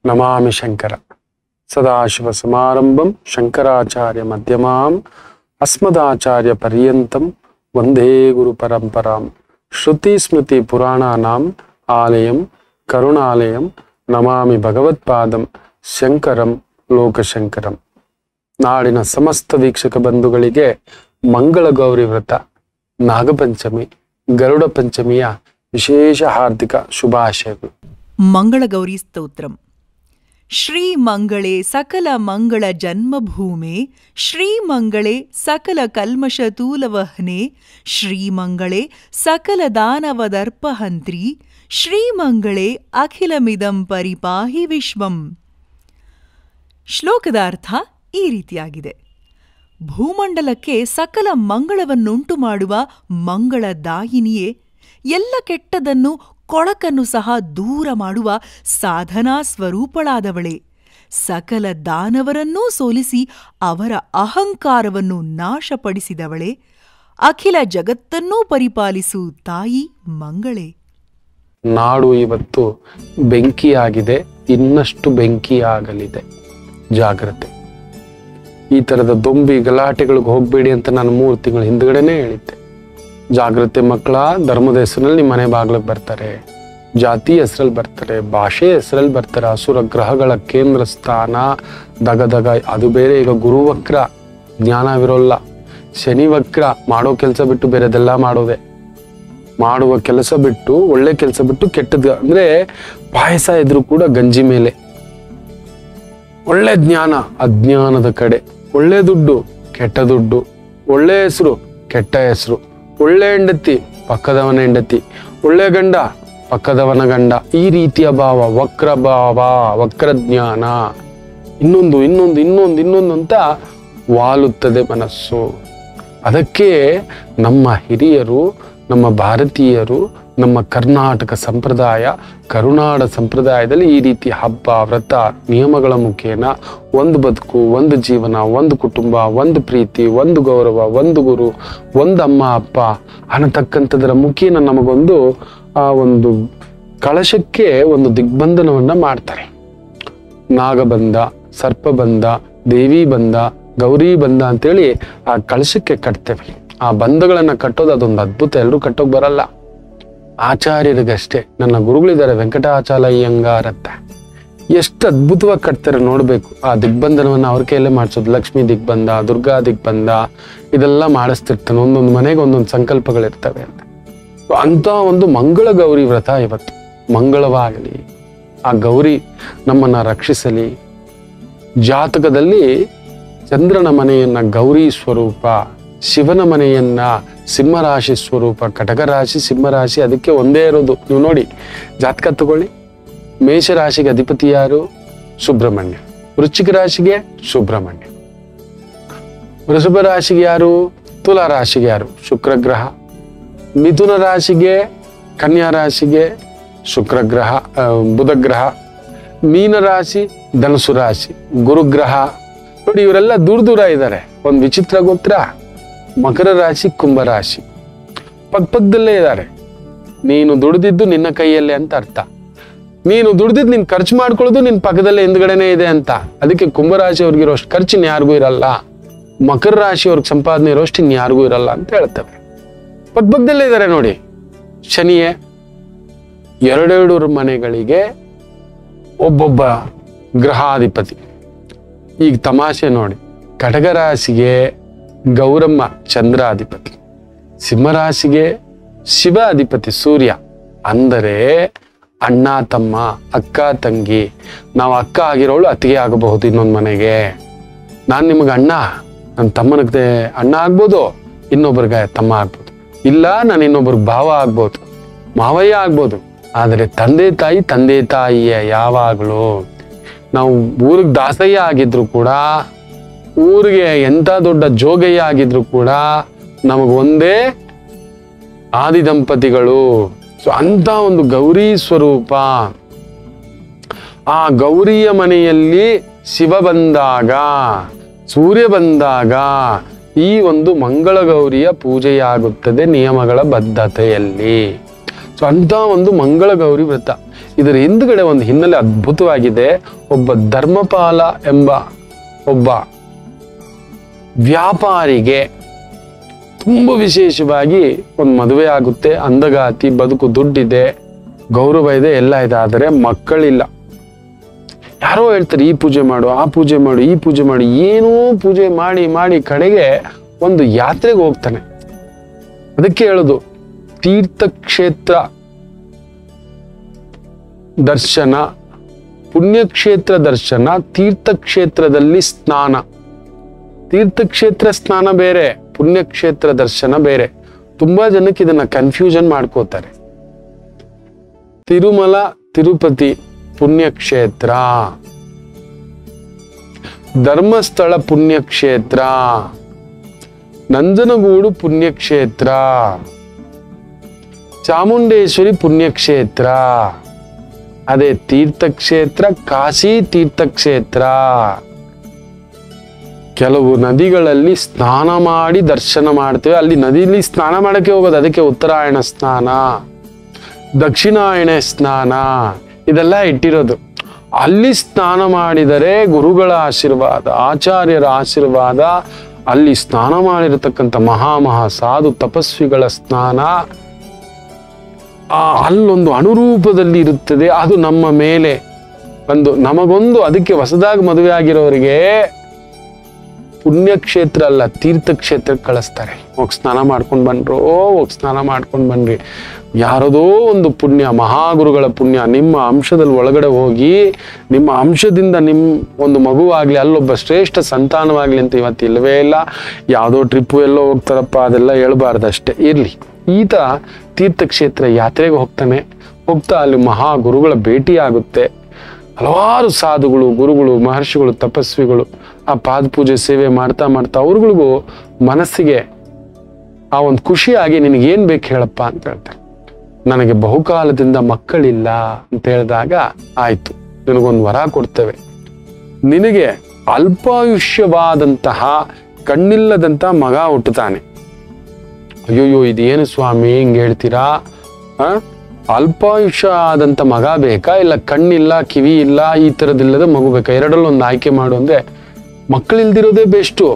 ನಮಾಮಿ ಶಂಕರ ಸದಾಶಿವ ಸಮಾರಂಭಂ ಶಂಕರಾಚಾರ್ಯ ಮಧ್ಯಮಾಂ ಅಸ್ಮದಾಚಾರ್ಯ ಪರ್ಯಂತಂ ವಂದೇ ಗುರು ಪರಂಪರಾಂ ಶ್ರುತಿ ಸ್ಮೃತಿ ಪುರಾಣಾನಾಂ ಆಲಯಂ ಕರುಣಾಲಯಂ ನಮಾಮಿ ಭಗವತ್ಪಾದಂ ಶಂಕರಂ ಲೋಕಶಂಕರಂ ನಾಡಿನ ಸಮಸ್ತ ವೀಕ್ಷಕ ಬಂಧುಗಳಿಗೆ ಮಂಗಳ ಗೌರಿ ವ್ರತ ನಾಗಪಂಚಮಿ ಗರುಡ ಪಂಚಮಿಯ ವಿಶೇಷ ಹಾರ್ದಿಕ ಶುಭಾಶಯಗಳು ಮಂಗಳಗೌರಿ ಸ್ತೋತ್ರಂ ಶ್ರೀಮಂಗಳೇ ಸಕಲ ಮಂಗಳ ಜನ್ಮಭೂಮೆ ಶ್ರೀಮಂಗಳೇ ಸಕಲ ಕಲ್ಮಷತೂಲವಹನೆ ಶ್ರೀಮಂಗಳೇ ಸಕಲ ದಾನವದರ್ಪಹಂತ್ರಿ ಶ್ರೀಮಂಗಳೇ ಅಖಿಲಮಿದಂ ಪರಿಪಾಹಿ ವಿಶ್ವಂ ಶ್ಲೋಕದ ಅರ್ಥ ಈ ರೀತಿಯಾಗಿದೆ ಭೂಮಂಡಲಕ್ಕೆ ಸಕಲ ಮಂಗಳವನ್ನುಂಟು ಮಾಡುವ ಮಂಗಳದಾಯಿನಿಯೇ ಎಲ್ಲ ಕೆಟ್ಟದನ್ನು ಕೊಳಕನ್ನು ಸಹ ದೂರ ಮಾಡುವ ಸಾಧನಾ ಸ್ವರೂಪಳಾದವಳೆ ಸಕಲ ದಾನವರನ್ನೂ ಸೋಲಿಸಿ ಅವರ ಅಹಂಕಾರವನ್ನು ನಾಶಪಡಿಸಿದವಳೆ ಅಖಿಲ ಜಗತ್ತನ್ನೂ ಪರಿಪಾಲಿಸು ತಾಯಿ ಮಂಗಳೇ ನಾಡು ಇವತ್ತು ಬೆಂಕಿಯಾಗಿದೆ ಇನ್ನಷ್ಟು ಬೆಂಕಿಯಾಗಲಿದೆ ಜಾಗ್ರತೆ ಈ ತರದ ದೊಂಬಿ ಗಲಾಟೆಗಳಿಗೆ ಹೋಗ್ಬೇಡಿ ಅಂತ ನಾನು ಮೂರು ತಿಂಗಳ ಹಿಂದ್ಗಡೆನೆ ಹೇಳಿದ್ದೆ ಜಾಗ್ರತೆ ಮಕ್ಕಳ ಧರ್ಮದ ಹೆಸರಲ್ಲಿ ನಿಮ್ಮ ಮನೆ ಬಾಗ್ಲಿಗೆ ಬರ್ತಾರೆ ಜಾತಿ ಹೆಸರಲ್ಲಿ ಬರ್ತಾರೆ ಭಾಷೆ ಹೆಸರಲ್ಲಿ ಬರ್ತಾರೆ ಅಸುರ ಗ್ರಹಗಳ ಕೇಂದ್ರ ಸ್ಥಾನ ದಗ ದಗ ಅದು ಬೇರೆ ಈಗ ಗುರುವಕ್ರ ಜ್ಞಾನವಿರೋಲ್ಲ ಶನಿ ವಕ್ರ ಮಾಡೋ ಕೆಲಸ ಬಿಟ್ಟು ಬೇರೆದೆಲ್ಲ ಮಾಡೋದೆ ಮಾಡುವ ಕೆಲಸ ಬಿಟ್ಟು ಒಳ್ಳೆ ಕೆಲಸ ಬಿಟ್ಟು ಕೆಟ್ಟದ್ದು ಅಂದ್ರೆ ಪಾಯಸ ಇದ್ರು ಕೂಡ ಗಂಜಿ ಮೇಲೆ ಒಳ್ಳೆ ಜ್ಞಾನ ಅಜ್ಞಾನದ ಕಡೆ ಒಳ್ಳೆ ದುಡ್ಡು ಕೆಟ್ಟ ದುಡ್ಡು ಒಳ್ಳೆ ಹೆಸರು ಕೆಟ್ಟ ಹೆಸರು ಒಳ್ಳೆ ಹೆಂಡತಿ ಪಕ್ಕದವನ ಹೆಂಡತಿ ಒಳ್ಳೆ ಗಂಡ ಪಕ್ಕದವನ ಗಂಡ ಈ ರೀತಿಯ ಭಾವ ವಕ್ರ ಭಾವ ವಕ್ರ ಜ್ಞಾನ ಇನ್ನೊಂದು ಇನ್ನೊಂದು ಇನ್ನೊಂದು ಇನ್ನೊಂದು ಅಂತ ವಾಲುತ್ತದೆ ಮನಸ್ಸು ಅದಕ್ಕೆ ನಮ್ಮ ಹಿರಿಯರು ನಮ್ಮ ಭಾರತೀಯರು ನಮ್ಮ ಕರ್ನಾಟಕ ಸಂಪ್ರದಾಯ ಕರುನಾಡ ಸಂಪ್ರದಾಯದಲ್ಲಿ ಈ ರೀತಿ ಹಬ್ಬ ವ್ರತ ನಿಯಮಗಳ ಮುಖೇನ ಒಂದು ಬದುಕು ಒಂದು ಜೀವನ ಒಂದು ಕುಟುಂಬ ಒಂದು ಪ್ರೀತಿ ಒಂದು ಗೌರವ ಒಂದು ಗುರು ಒಂದು ಅಮ್ಮ ಅಪ್ಪ ಅನ್ನತಕ್ಕಂಥದ್ರ ಮುಖೇನ ನಮಗೊಂದು ಆ ಒಂದು ಕಳಶಕ್ಕೆ ಒಂದು ದಿಗ್ಬಂಧನವನ್ನ ಮಾಡ್ತಾರೆ ನಾಗಬಂಧ ಸರ್ಪಬಂಧ ದೇವಿ ಬಂಧ ಗೌರಿ ಬಂಧ ಅಂತೇಳಿ ಆ ಕಳಶಕ್ಕೆ ಕಟ್ತೇವೆ ಆ ಬಂಧಗಳನ್ನ ಕಟ್ಟೋದು ಅದೊಂದು ಅದ್ಭುತ ಎಲ್ಲರೂ ಕಟ್ಟೋಕ್ ಬರಲ್ಲ ಆಚಾರ್ಯರಿಗಷ್ಟೇ ನನ್ನ ಗುರುಗಳಿದ್ದಾರೆ ವೆಂಕಟಾಚಲಯ್ಯಂಗಾರ್ ಅಂತ ಎಷ್ಟು ಅದ್ಭುತವಾಗಿ ಕಟ್ತಾರೆ ನೋಡ್ಬೇಕು ಆ ದಿಗ್ಬಂಧನವನ್ನ ಅವ್ರ ಕೈಯಲ್ಲೇ ಮಾಡಿಸೋದು ಲಕ್ಷ್ಮೀ ದಿಗ್ಬಂಧ ದುರ್ಗಾ ದಿಗ್ಬಂಧ ಇದೆಲ್ಲ ಮಾಡಿಸ್ತಿರ್ತಾನೆ ಒಂದೊಂದು ಮನೆಗೆ ಒಂದೊಂದು ಸಂಕಲ್ಪಗಳಿರ್ತವೆ ಅಂತ ಅಂತ ಒಂದು ಮಂಗಳ ಗೌರಿ ವ್ರತ ಇವತ್ತು ಮಂಗಳವಾಗಲಿ ಆ ಗೌರಿ ನಮ್ಮನ್ನ ರಕ್ಷಿಸಲಿ ಜಾತಕದಲ್ಲಿ ಚಂದ್ರನ ಮನೆಯನ್ನ ಗೌರಿ ಸ್ವರೂಪ ಶಿವನ ಮನೆಯನ್ನ ಸಿಂಹರಾಶಿ ಸ್ವರೂಪ ಕಟಕರಾಶಿ ಸಿಂಹರಾಶಿ ಅದಕ್ಕೆ ಒಂದೇ ಇರೋದು ನೀವು ನೋಡಿ ಜಾತಕ ತಗೊಳ್ಳಿ ಮೇಷರಾಶಿಗೆ ಅಧಿಪತಿ ಯಾರು ಸುಬ್ರಹ್ಮಣ್ಯ ವೃಶ್ಚಿಕ ರಾಶಿಗೆ ಸುಬ್ರಹ್ಮಣ್ಯ ವೃಷಭ ರಾಶಿಗೆ ಯಾರು ತುಲಾ ರಾಶಿಗೆ ಯಾರು ಶುಕ್ರ ಗ್ರಹ ಮಿಥುನ ರಾಶಿಗೆ ಕನ್ಯಾ ರಾಶಿಗೆ ಶುಕ್ರ ಗ್ರಹ ಆ, ಬುಧ ಗ್ರಹ ಮೀನ ರಾಶಿ ಧನುಸು ರಾಶಿ ಗುರುಗ್ರಹ ನೋಡಿ ಇವರೆಲ್ಲ ದೂರ ದೂರ ಇದ್ದಾರೆ ಒಂದು ವಿಚಿತ್ರ ಗೊತ್ತಾ ಮಕರ ರಾಶಿ ಕುಂಭ ರಾಶಿ ಪಕ್ಕ ಪಕ್ಕದಲ್ಲೇ ಇದ್ದಾರೆ ನೀನು ದುಡಿದಿದ್ದು ನಿನ್ನ ಕೈಯಲ್ಲೇ ಅಂತ ಅರ್ಥ ನೀನು ದುಡ್ದಿದ್ದು ನೀನು ಖರ್ಚು ಮಾಡ್ಕೊಳ್ಳೋದು ನಿನ್ನ ಪಕ್ಕದಲ್ಲೇ ಹಿಂದ್ಗಡೆನೇ ಇದೆ ಅಂತ ಅದಕ್ಕೆ ಕುಂಭರಾಶಿ ಅವ್ರಿಗೆ ಇರೋಷ್ಟು ಖರ್ಚು ಇನ್ಯಾರಿಗೂ ಇರಲ್ಲ ಮಕರ ರಾಶಿ ಅವ್ರಿಗೆ ಸಂಪಾದನೆ ಇರೋಷ್ಟು ಇನ್ಯಾರಿಗೂ ಇರಲ್ಲ ಅಂತ ಹೇಳ್ತವೆ ಪಕ್ಕ ಪಕ್ಕದಲ್ಲೇ ಇದ್ದಾರೆ ನೋಡಿ ಶನಿಯೇ ಎರಡೆರಡು ಮನೆಗಳಿಗೆ ಒಬ್ಬೊಬ್ಬ ಗ್ರಹಾಧಿಪತಿ ಈಗ ತಮಾಷೆ ನೋಡಿ ಕಟಕರಾಶಿಗೆ ಗೌರಮ್ಮ ಚಂದ್ರ ಅಧಿಪತಿ ಸಿಂಹರಾಶಿಗೆ ಶಿವ ಅಧಿಪತಿ ಸೂರ್ಯ ಅಂದರೆ ಅಣ್ಣ ತಮ್ಮ ಅಕ್ಕ ತಂಗಿ ನಾವು ಅಕ್ಕ ಆಗಿರೋಳು ಅತ್ತಿಗೆ ಆಗಬಹುದು ಇನ್ನೊಂದು ಮನೆಗೆ ನಾನು ನಿಮಗೆ ಅಣ್ಣ ನನ್ನ ತಮ್ಮನಿಗೆ ಅಣ್ಣ ಆಗ್ಬೋದು ಇನ್ನೊಬ್ರಿಗೆ ತಮ್ಮ ಆಗ್ಬೋದು ಇಲ್ಲ ನಾನು ಇನ್ನೊಬ್ರಿಗೆ ಭಾವ ಆಗ್ಬೋದು ಮಾವಯ್ಯ ಆಗ್ಬೋದು ಆದರೆ ತಂದೆ ತಾಯಿ ತಂದೆ ತಾಯಿಯ ಯಾವಾಗಲೂ ನಾವು ಊರಿಗೆ ದಾಸಯ್ಯ ಆಗಿದ್ರು ಕೂಡ ಊರಿಗೆ ಎಂಥ ದೊಡ್ಡ ಜೋಗಯ್ಯ ಆಗಿದ್ರು ಕೂಡ ನಮಗ್ ಒಂದೇ ಆದಿ ದಂಪತಿಗಳು ಸೊ ಅಂತ ಒಂದು ಗೌರಿ ಸ್ವರೂಪ ಆ ಗೌರಿಯ ಮನೆಯಲ್ಲಿ ಶಿವ ಬಂದಾಗ ಸೂರ್ಯ ಬಂದಾಗ ಈ ಒಂದು ಮಂಗಳ ಗೌರಿಯ ಪೂಜೆಯಾಗುತ್ತದೆ ನಿಯಮಗಳ ಬದ್ಧತೆಯಲ್ಲಿ ಸೊ ಅಂತ ಒಂದು ಮಂಗಳ ಗೌರಿ ವ್ರತ ಇದರ ಹಿಂದ್ಗಡೆ ಒಂದು ಹಿನ್ನೆಲೆ ಅದ್ಭುತವಾಗಿದೆ ಒಬ್ಬ ಧರ್ಮಪಾಲ ಎಂಬ ಒಬ್ಬ ವ್ಯಾಪಾರಿಗೆ ತುಂಬ ವಿಶೇಷವಾಗಿ ಒಂದು ಮದುವೆ ಆಗುತ್ತೆ ಅಂದಗಾತಿ ಬದುಕು ದುಡ್ಡಿದೆ ಗೌರವ ಇದೆ ಎಲ್ಲ ಇದೆ ಆದರೆ ಮಕ್ಕಳಿಲ್ಲ ಯಾರೋ ಹೇಳ್ತಾರೆ ಈ ಪೂಜೆ ಮಾಡು ಆ ಪೂಜೆ ಮಾಡು ಈ ಪೂಜೆ ಮಾಡು ಏನೋ ಪೂಜೆ ಮಾಡಿ ಮಾಡಿ ಕಡೆಗೆ ಒಂದು ಯಾತ್ರೆಗೆ ಹೋಗ್ತಾನೆ ಅದಕ್ಕೆ ಹೇಳೋದು ತೀರ್ಥಕ್ಷೇತ್ರ ದರ್ಶನ ಪುಣ್ಯಕ್ಷೇತ್ರ ದರ್ಶನ ತೀರ್ಥಕ್ಷೇತ್ರದಲ್ಲಿ ಸ್ನಾನ ತೀರ್ಥಕ್ಷೇತ್ರ ಸ್ನಾನ ಬೇರೆ ಪುಣ್ಯಕ್ಷೇತ್ರ ದರ್ಶನ ಬೇರೆ ತುಂಬಾ ಜನಕ್ಕೆ ಇದನ್ನ ಕನ್ಫ್ಯೂಷನ್ ಮಾಡ್ಕೋತಾರೆ ತಿರುಮಲ ತಿರುಪತಿ ಪುಣ್ಯಕ್ಷೇತ್ರ ಧರ್ಮಸ್ಥಳ ಪುಣ್ಯಕ್ಷೇತ್ರ ನಂಜನಗೂಡು ಪುಣ್ಯಕ್ಷೇತ್ರ ಚಾಮುಂಡೇಶ್ವರಿ ಪುಣ್ಯಕ್ಷೇತ್ರ ಅದೇ ತೀರ್ಥಕ್ಷೇತ್ರ ಕಾಶಿ ತೀರ್ಥಕ್ಷೇತ್ರ ಕೆಲವು ನದಿಗಳಲ್ಲಿ ಸ್ನಾನ ಮಾಡಿ ದರ್ಶನ ಮಾಡ್ತೇವೆ ಅಲ್ಲಿ ನದಿಲಿ ಸ್ನಾನ ಮಾಡಕ್ಕೆ ಹೋಗೋದು ಅದಕ್ಕೆ ಉತ್ತರಾಯಣ ಸ್ನಾನ ದಕ್ಷಿಣಾಯಣ ಸ್ನಾನ ಇದೆಲ್ಲ ಇಟ್ಟಿರೋದು ಅಲ್ಲಿ ಸ್ನಾನ ಮಾಡಿದರೆ ಗುರುಗಳ ಆಶೀರ್ವಾದ ಆಚಾರ್ಯರ ಆಶೀರ್ವಾದ ಅಲ್ಲಿ ಸ್ನಾನ ಮಾಡಿರತಕ್ಕಂಥ ಮಹಾ ಮಹಾ ಸಾಧು ತಪಸ್ವಿಗಳ ಸ್ನಾನ ಆ ಅಲ್ಲೊಂದು ಅನುರೂಪದಲ್ಲಿ ಇರುತ್ತದೆ ಅದು ನಮ್ಮ ಮೇಲೆ ಒಂದು ನಮಗೊಂದು ಅದಕ್ಕೆ ಹೊಸದಾಗಿ ಮದುವೆ ಆಗಿರೋರಿಗೆ ಪುಣ್ಯಕ್ಷೇತ್ರ ಅಲ್ಲ ತೀರ್ಥಕ್ಷೇತ್ರಕ್ಕೆ ಕಳಿಸ್ತಾರೆ ಹೋಗಿ ಸ್ನಾನ ಮಾಡ್ಕೊಂಡು ಬಂದ್ರು ಹೋಗಿ ಸ್ನಾನ ಮಾಡ್ಕೊಂಡು ಬನ್ರಿ ಯಾರದೋ ಒಂದು ಪುಣ್ಯ ಮಹಾಗುರುಗಳ ಪುಣ್ಯ ನಿಮ್ಮ ಅಂಶದಲ್ಲಿ ಒಳಗಡೆ ಹೋಗಿ ನಿಮ್ಮ ಅಂಶದಿಂದ ನಿಮ್ಮ ಒಂದು ಮಗುವಾಗ್ಲಿ ಅಲ್ಲೊಬ್ಬ ಶ್ರೇಷ್ಠ ಸಂತಾನವಾಗ್ಲಿ ಅಂತ ಇವತ್ತು ಇಲ್ಲವೇ ಇಲ್ಲ ಯಾವುದೋ ಟ್ರಿಪ್ಪು ಎಲ್ಲೋ ಹೋಗ್ತಾರಪ್ಪ ಅದೆಲ್ಲ ಹೇಳ್ಬಾರ್ದು ಅಷ್ಟೇ ಇರ್ಲಿ ಈತ ತೀರ್ಥಕ್ಷೇತ್ರ ಯಾತ್ರೆಗೆ ಹೋಗ್ತಾನೆ ಹೋಗ್ತಾ ಅಲ್ಲಿ ಮಹಾಗುರುಗಳ ಭೇಟಿ ಆಗುತ್ತೆ ಹಲವಾರು ಸಾಧುಗಳು ಗುರುಗಳು ಮಹರ್ಷಿಗಳು ತಪಸ್ವಿಗಳು ಆ ಪಾದಪೂಜೆ ಸೇವೆ ಮಾಡ್ತಾ ಮಾಡ್ತಾ ಅವ್ರುಗಳಿಗೂ ಮನಸ್ಸಿಗೆ ಆ ಒಂದು ಖುಷಿಯಾಗಿ ನಿನಗೇನ್ ಬೇಕು ಹೇಳಪ್ಪ ಅಂತ ಹೇಳ್ತಾರೆ ನನಗೆ ಬಹುಕಾಲದಿಂದ ಮಕ್ಕಳಿಲ್ಲ ಅಂತ ಹೇಳಿದಾಗ ಆಯ್ತು ನಿನಗೊಂದು ವರ ಕೊಡ್ತೇವೆ ನಿನಗೆ ಅಲ್ಪಾಯುಷ್ಯವಾದಂತಹ ಕಣ್ಣಿಲ್ಲದಂತಹ ಮಗ ಹುಟ್ಟುತ್ತಾನೆ ಅಯ್ಯೋಯ್ಯೋ ಇದೇನು ಸ್ವಾಮಿ ಹಿಂಗ್ ಹೇಳ್ತೀರಾ ಆ? ಅಲ್ಪಾಯುಷ್ಯ ಆದಂತ ಮಗ ಬೇಕಾ ಇಲ್ಲ ಕಣ್ಣಿಲ್ಲ ಕಿವಿ ಇಲ್ಲ ಈ ತರದಿಲ್ಲದ ಮಗು ಬೇಕಾ ಎರಡರಲ್ಲಿ ಒಂದು ಆಯ್ಕೆ ಮಾಡು ಅಂದ್ರೆ ಮಕ್ಕಳಿಲ್ದಿರೋದೇ ಬೆಸ್ಟು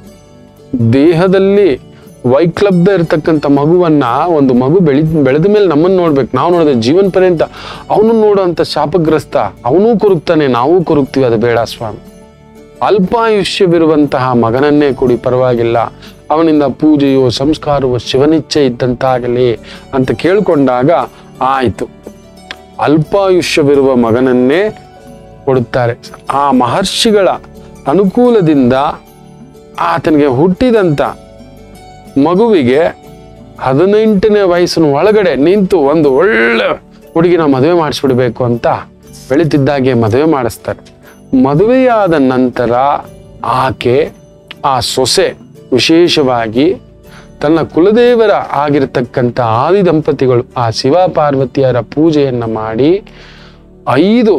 ದೇಹದಲ್ಲಿ ವೈಕ್ಲಬ್ಧ ಇರತಕ್ಕಂಥ ಮಗುವನ್ನ ಒಂದು ಮಗು ಬೆಳಿ ಬೆಳೆದ ಮೇಲೆ ನಮ್ಮನ್ನು ನೋಡ್ಬೇಕು ನಾವು ನೋಡಿದ್ರೆ ಜೀವನ ಪರ್ಯಂತ ಅವನು ನೋಡುವಂತ ಶಾಪಗ್ರಸ್ತ ಅವನೂ ಕೊರಗ್ತಾನೆ ನಾವು ಕೊರಗ್ತೀವಿ ಅದು ಬೇಡ ಸ್ವಾಮಿ ಅಲ್ಪಾಯುಷ್ಯವಿರುವಂತಹ ಮಗನನ್ನೇ ಕೊಡಿ ಪರವಾಗಿಲ್ಲ ಅವನಿಂದ ಪೂಜೆಯೋ ಸಂಸ್ಕಾರವೋ ಶಿವನಿಚ್ಛೆ ಇದ್ದಂತಾಗಲಿ ಅಂತ ಕೇಳಿಕೊಂಡಾಗ ಆಯಿತು ಅಲ್ಪಾಯುಷ್ಯವಿರುವ ಮಗನನ್ನೇ ಕೊಡುತ್ತಾರೆ ಆ ಮಹರ್ಷಿಗಳ ಅನುಕೂಲದಿಂದ ಆತನಿಗೆ ಹುಟ್ಟಿದಂತ ಮಗುವಿಗೆ ಹದಿನೆಂಟನೇ ವಯಸ್ಸಿನ ಒಳಗಡೆ ನಿಂತು ಒಂದು ಒಳ್ಳೆ ಹುಡುಗಿನ ಮದುವೆ ಮಾಡಿಸ್ಬಿಡ್ಬೇಕು ಅಂತ ಬೆಳೀತಿದ್ದಾಗೆ ಮದುವೆ ಮಾಡಿಸ್ತಾರೆ ಮದುವೆಯಾದ ನಂತರ ಆಕೆ ಆ ಸೊಸೆ ವಿಶೇಷವಾಗಿ ತನ್ನ ಕುಲದೇವರ ಆಗಿರತಕ್ಕಂಥ ಆದಿ ದಂಪತಿಗಳು ಆ ಶಿವ ಪಾರ್ವತಿಯರ ಪೂಜೆಯನ್ನ ಮಾಡಿ ಐದು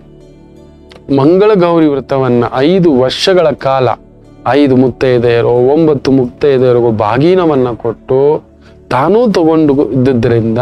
ಮಂಗಳ ಗೌರಿ ವ್ರತವನ್ನ ಐದು ವರ್ಷಗಳ ಕಾಲ ಐದು ಮುತ್ತೈದೆಯರು ಒಂಬತ್ತು ಮುತ್ತೈದೆಯರಿಗೂ ಬಾಗೀನವನ್ನ ಕೊಟ್ಟು ತಾನೂ ತಗೊಂಡು ಇದ್ದುದರಿಂದ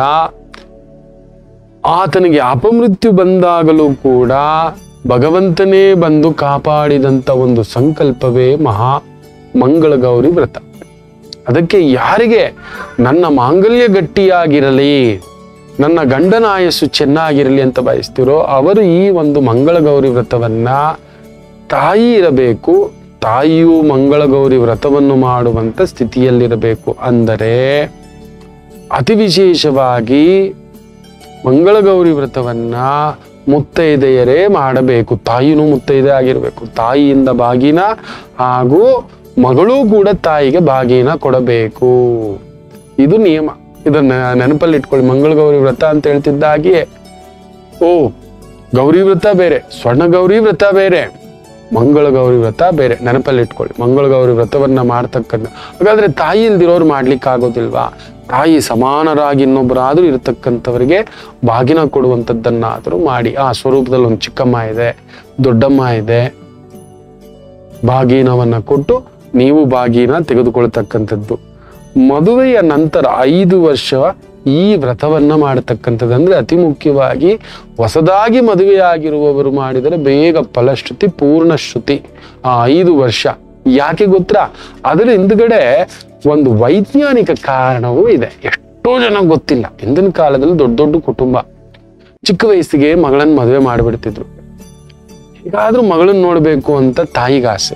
ಆತನಿಗೆ ಅಪಮೃತ್ಯು ಬಂದಾಗಲೂ ಕೂಡ ಭಗವಂತನೇ ಬಂದು ಕಾಪಾಡಿದಂತ ಒಂದು ಸಂಕಲ್ಪವೇ ಮಹಾ ಮಂಗಳ ಗೌರಿ ವ್ರತ ಅದಕ್ಕೆ ಯಾರಿಗೆ ನನ್ನ ಮಾಂಗಲ್ಯ ಗಟ್ಟಿಯಾಗಿರಲಿ ನನ್ನ ಗಂಡನ ಆಯಸ್ಸು ಚೆನ್ನಾಗಿರಲಿ ಅಂತ ಬಯಸ್ತಿರೋ ಅವರು ಈ ಒಂದು ಮಂಗಳ ಗೌರಿ ವ್ರತವನ್ನ ತಾಯಿ ಇರಬೇಕು ತಾಯಿಯು ಮಂಗಳ ಗೌರಿ ವ್ರತವನ್ನು ಮಾಡುವಂತ ಸ್ಥಿತಿಯಲ್ಲಿರಬೇಕು ಅಂದರೆ ಅತಿ ವಿಶೇಷವಾಗಿ ಮಂಗಳಗೌರಿ ವ್ರತವನ್ನ ಮುತ್ತೈದೆಯರೇ ಮಾಡಬೇಕು ತಾಯಿನೂ ಮುತ್ತೈದೆ ಆಗಿರಬೇಕು ತಾಯಿಯಿಂದ ಬಾಗಿನ ಹಾಗೂ ಮಗಳೂ ಕೂಡ ತಾಯಿಗೆ ಬಾಗಿನ ಕೊಡಬೇಕು ಇದು ನಿಯಮ ಇದನ್ನ ನೆನಪಲ್ಲಿ ಇಟ್ಕೊಳ್ಳಿ ಮಂಗಳಗೌರಿ ವ್ರತ ಅಂತ ಹೇಳ್ತಿದ್ದಾಗಿಯೇ ಓ ಗೌರಿ ವ್ರತ ಬೇರೆ ಸ್ವರ್ಣ ಗೌರಿ ವ್ರತ ಬೇರೆ ಮಂಗಳ ಗೌರಿ ವ್ರತ ಬೇರೆ ನೆನಪಲ್ಲಿ ಇಟ್ಕೊಳ್ಳಿ ಮಂಗಳ ಗೌರಿ ವ್ರತವನ್ನ ಮಾಡ್ತಕ್ಕಂಥ ಹಾಗಾದ್ರೆ ತಾಯಿ ಇಲ್ದಿರೋರು ಮಾಡ್ಲಿಕ್ಕೆ ಆಗೋದಿಲ್ವಾ ತಾಯಿ ಸಮಾನರಾಗಿ ಇನ್ನೊಬ್ಬರಾದ್ರೂ ಇರತಕ್ಕಂಥವರಿಗೆ ಬಾಗಿನ ಕೊಡುವಂಥದ್ದನ್ನಾದರೂ ಮಾಡಿ ಆ ಸ್ವರೂಪದಲ್ಲಿ ಒಂದು ಚಿಕ್ಕಮ್ಮ ಇದೆ ದೊಡ್ಡಮ್ಮ ಇದೆ ಬಾಗಿನವನ್ನ ಕೊಟ್ಟು ನೀವು ಬಾಗಿನ ತೆಗೆದುಕೊಳ್ತಕ್ಕಂಥದ್ದು ಮದುವೆಯ ನಂತರ ಐದು ವರ್ಷ ಈ ವ್ರತವನ್ನ ಮಾಡತಕ್ಕಂಥದ್ದು ಅಂದ್ರೆ ಅತಿ ಮುಖ್ಯವಾಗಿ ಹೊಸದಾಗಿ ಮದುವೆಯಾಗಿರುವವರು ಮಾಡಿದರೆ ಬೇಗ ಫಲಶ್ರುತಿ ಪೂರ್ಣ ಶ್ರುತಿ ಆ ಐದು ವರ್ಷ ಯಾಕೆ ಗೊತ್ತಾ ಅದರ ಹಿಂದ್ಗಡೆ ಒಂದು ವೈಜ್ಞಾನಿಕ ಕಾರಣವೂ ಇದೆ ಎಷ್ಟೋ ಜನ ಗೊತ್ತಿಲ್ಲ ಹಿಂದಿನ ಕಾಲದಲ್ಲಿ ದೊಡ್ಡ ದೊಡ್ಡ ಕುಟುಂಬ ಚಿಕ್ಕ ವಯಸ್ಸಿಗೆ ಮಗಳನ್ನ ಮದುವೆ ಮಾಡಿಬಿಡ್ತಿದ್ರು ಹೀಗಾದ್ರೂ ಮಗಳನ್ನ ನೋಡ್ಬೇಕು ಅಂತ ತಾಯಿಗೆ ಆಸೆ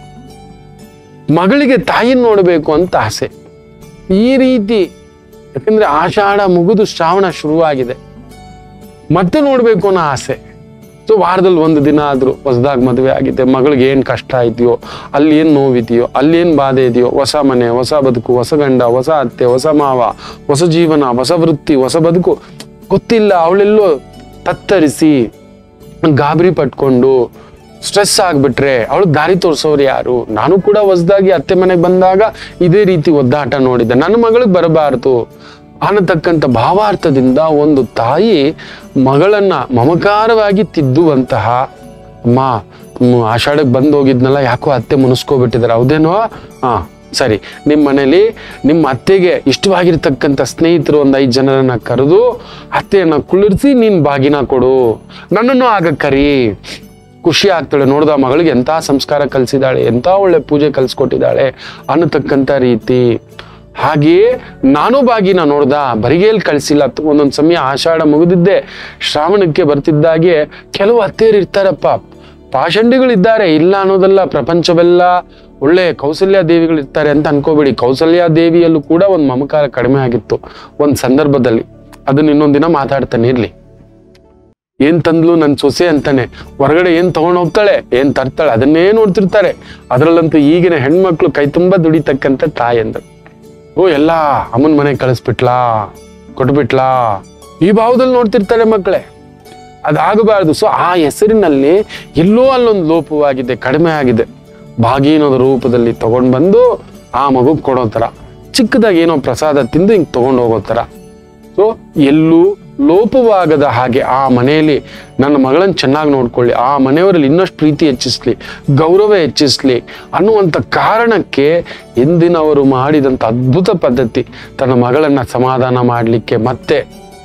ಮಗಳಿಗೆ ತಾಯಿನ ನೋಡ್ಬೇಕು ಅಂತ ಆಸೆ ಈ ರೀತಿ ಯಾಕಂದ್ರೆ ಆಷಾಢ ಮುಗಿದು ಶ್ರಾವಣ ಶುರುವಾಗಿದೆ ಮತ್ತೆ ನೋಡ್ಬೇಕು ಅನ್ನೋ ಆಸೆ ಸೊ ವಾರದಲ್ಲಿ ಒಂದು ದಿನ ಆದ್ರೂ ಹೊಸದಾಗಿ ಮದುವೆ ಆಗಿದೆ ಮಗಳಿಗೆ ಏನ್ ಕಷ್ಟ ಇದೆಯೋ ಅಲ್ಲಿ ಏನ್ ನೋವಿದೆಯೋ ಅಲ್ಲಿ ಏನ್ ಬಾಧೆ ಇದೆಯೋ ಹೊಸ ಮನೆ ಹೊಸ ಬದುಕು ಹೊಸ ಗಂಡ ಹೊಸ ಅತ್ತೆ ಹೊಸ ಮಾವ ಹೊಸ ಜೀವನ ಹೊಸ ವೃತ್ತಿ ಹೊಸ ಬದುಕು ಗೊತ್ತಿಲ್ಲ ಅವಳೆಲ್ಲೋ ತತ್ತರಿಸಿ ಗಾಬರಿ ಪಟ್ಕೊಂಡು ಸ್ಟ್ರೆಸ್ ಆಗ್ಬಿಟ್ರೆ ಅವಳು ದಾರಿ ತೋರಿಸೋರು ಯಾರು ನಾನು ಕೂಡ ಹೊಸದಾಗಿ ಅತ್ತೆ ಮನೆಗೆ ಬಂದಾಗ ಇದೇ ರೀತಿ ಒದ್ದಾಟ ನೋಡಿದ್ದೆ ನನ್ನ ಮಗಳಿಗೆ ಬರಬಾರ್ದು ಅನ್ನತಕ್ಕಂಥ ಭಾವಾರ್ಥದಿಂದ ಒಂದು ತಾಯಿ ಮಗಳನ್ನ ಮಮಕಾರವಾಗಿ ತಿದ್ದುವಂತಹ ಅಮ್ಮ ಹ್ಮ್, ಆಷಾಢಕ್ಕೆ ಬಂದು ಹೋಗಿದ್ನಲ್ಲ ಯಾಕೋ ಅತ್ತೆ ಮುನಿಸ್ಕೋಬಿಟ್ಟಿದ್ದಾರೆ ಹೌದೇನೋ ಹಾ ಸರಿ ನಿಮ್ಮ ಮನೇಲಿ ನಿಮ್ಮ ಅತ್ತೆಗೆ ಇಷ್ಟವಾಗಿರ್ತಕ್ಕಂಥ ಸ್ನೇಹಿತರು ಒಂದು ಐದು ಜನರನ್ನ ಕರೆದು ಅತ್ತೆಯನ್ನ ಕುಳ್ಳಿರಿಸಿ ನೀನ್ ಬಾಗಿನ ಕೊಡು ನನ್ನನ್ನು ಆಗ ಕರಿ ಖುಷಿ ಆಗ್ತಾಳೆ ನೋಡ್ದ ಮಗಳಿಗೆ ಎಂಥ ಸಂಸ್ಕಾರ ಕಲಿಸಿದಾಳೆ ಎಂಥ ಒಳ್ಳೆ ಪೂಜೆ ಕಲಿಸ್ಕೊಟ್ಟಿದ್ದಾಳೆ ಅನ್ನತಕ್ಕಂಥ ರೀತಿ ಹಾಗೆಯೇ ನಾನು ಬಾಗಿನ ನೋಡ್ದ ಬರಿಗೇಲ್ ಕಳಿಸಿಲ್ಲ ಒಂದೊಂದು ಸಮಯ ಆಷಾಢ ಮುಗಿದಿದ್ದೆ ಶ್ರಾವಣಕ್ಕೆ ಬರ್ತಿದ್ದಾಗೆ ಕೆಲವು ಅತ್ತೆಯರು ಇರ್ತಾರಪ್ಪ ಪಾಷಂಡಿಗಳಿದ್ದಾರೆ ಇಲ್ಲ ಅನ್ನೋದಲ್ಲ ಪ್ರಪಂಚವೆಲ್ಲ ಒಳ್ಳೆ ಕೌಸಲ್ಯ ದೇವಿಗಳು ಇರ್ತಾರೆ ಅಂತ ಅನ್ಕೋಬೇಡಿ ಕೌಸಲ್ಯ ದೇವಿಯಲ್ಲೂ ಕೂಡ ಒಂದು ಮಮಕಾರ ಕಡಿಮೆ ಆಗಿತ್ತು ಒಂದು ಸಂದರ್ಭದಲ್ಲಿ ಅದನ್ನ ಇನ್ನೊಂದಿನ ಮಾತಾಡ್ತಾನೆ ಇರ್ಲಿ ಏನ್ ತಂದ್ಲು ನನ್ ಸೊಸೆ ಅಂತಾನೆ ಹೊರಗಡೆ ಏನ್ ತಗೊಂಡ್ ಹೋಗ್ತಾಳೆ ಏನ್ ತರ್ತಾಳೆ ಅದನ್ನೇ ನೋಡ್ತಿರ್ತಾರೆ ಅದ್ರಲ್ಲಂತೂ ಈಗಿನ ಹೆಣ್ಮಕ್ಳು ಕೈ ತುಂಬಾ ದುಡಿತಕ್ಕಂಥ ತಾಯಂದ್ರು ಓ ಎಲ್ಲ ಅಮ್ಮನ ಮನೆಗೆ ಕಳಿಸ್ಬಿಟ್ಲಾ ಕೊಟ್ಬಿಟ್ಲಾ ಈ ಭಾವದಲ್ಲಿ ನೋಡ್ತಿರ್ತಾರೆ ಮಕ್ಕಳೇ ಅದಾಗಬಾರ್ದು ಸೊ ಆ ಹೆಸರಿನಲ್ಲಿ ಎಲ್ಲೋ ಅಲ್ಲೊಂದು ಲೋಪವಾಗಿದೆ ಕಡಿಮೆ ಆಗಿದೆ ಭಾಗೀನದ ರೂಪದಲ್ಲಿ ತಗೊಂಡ್ ಬಂದು ಆ ಮಗು ಕೊಡೋ ತರ ಚಿಕ್ಕದಾಗಿ ಏನೋ ಪ್ರಸಾದ ತಿಂದು ಹಿಂಗ್ ತಗೊಂಡು ಹೋಗೋ ತರ ಸೊ ಎಲ್ಲೂ ಲೋಪವಾಗದ ಹಾಗೆ ಆ ಮನೆಯಲ್ಲಿ ನನ್ನ ಮಗಳನ್ನ ಚೆನ್ನಾಗಿ ನೋಡ್ಕೊಳ್ಳಿ ಆ ಮನೆಯವರಲ್ಲಿ ಇನ್ನಷ್ಟು ಪ್ರೀತಿ ಹೆಚ್ಚಿಸ್ಲಿ ಗೌರವ ಹೆಚ್ಚಿಸ್ಲಿ ಅನ್ನುವಂಥ ಕಾರಣಕ್ಕೆ ಹಿಂದಿನವರು ಮಾಡಿದಂಥ ಅದ್ಭುತ ಪದ್ಧತಿ ತನ್ನ ಮಗಳನ್ನ ಸಮಾಧಾನ ಮಾಡಲಿಕ್ಕೆ ಮತ್ತೆ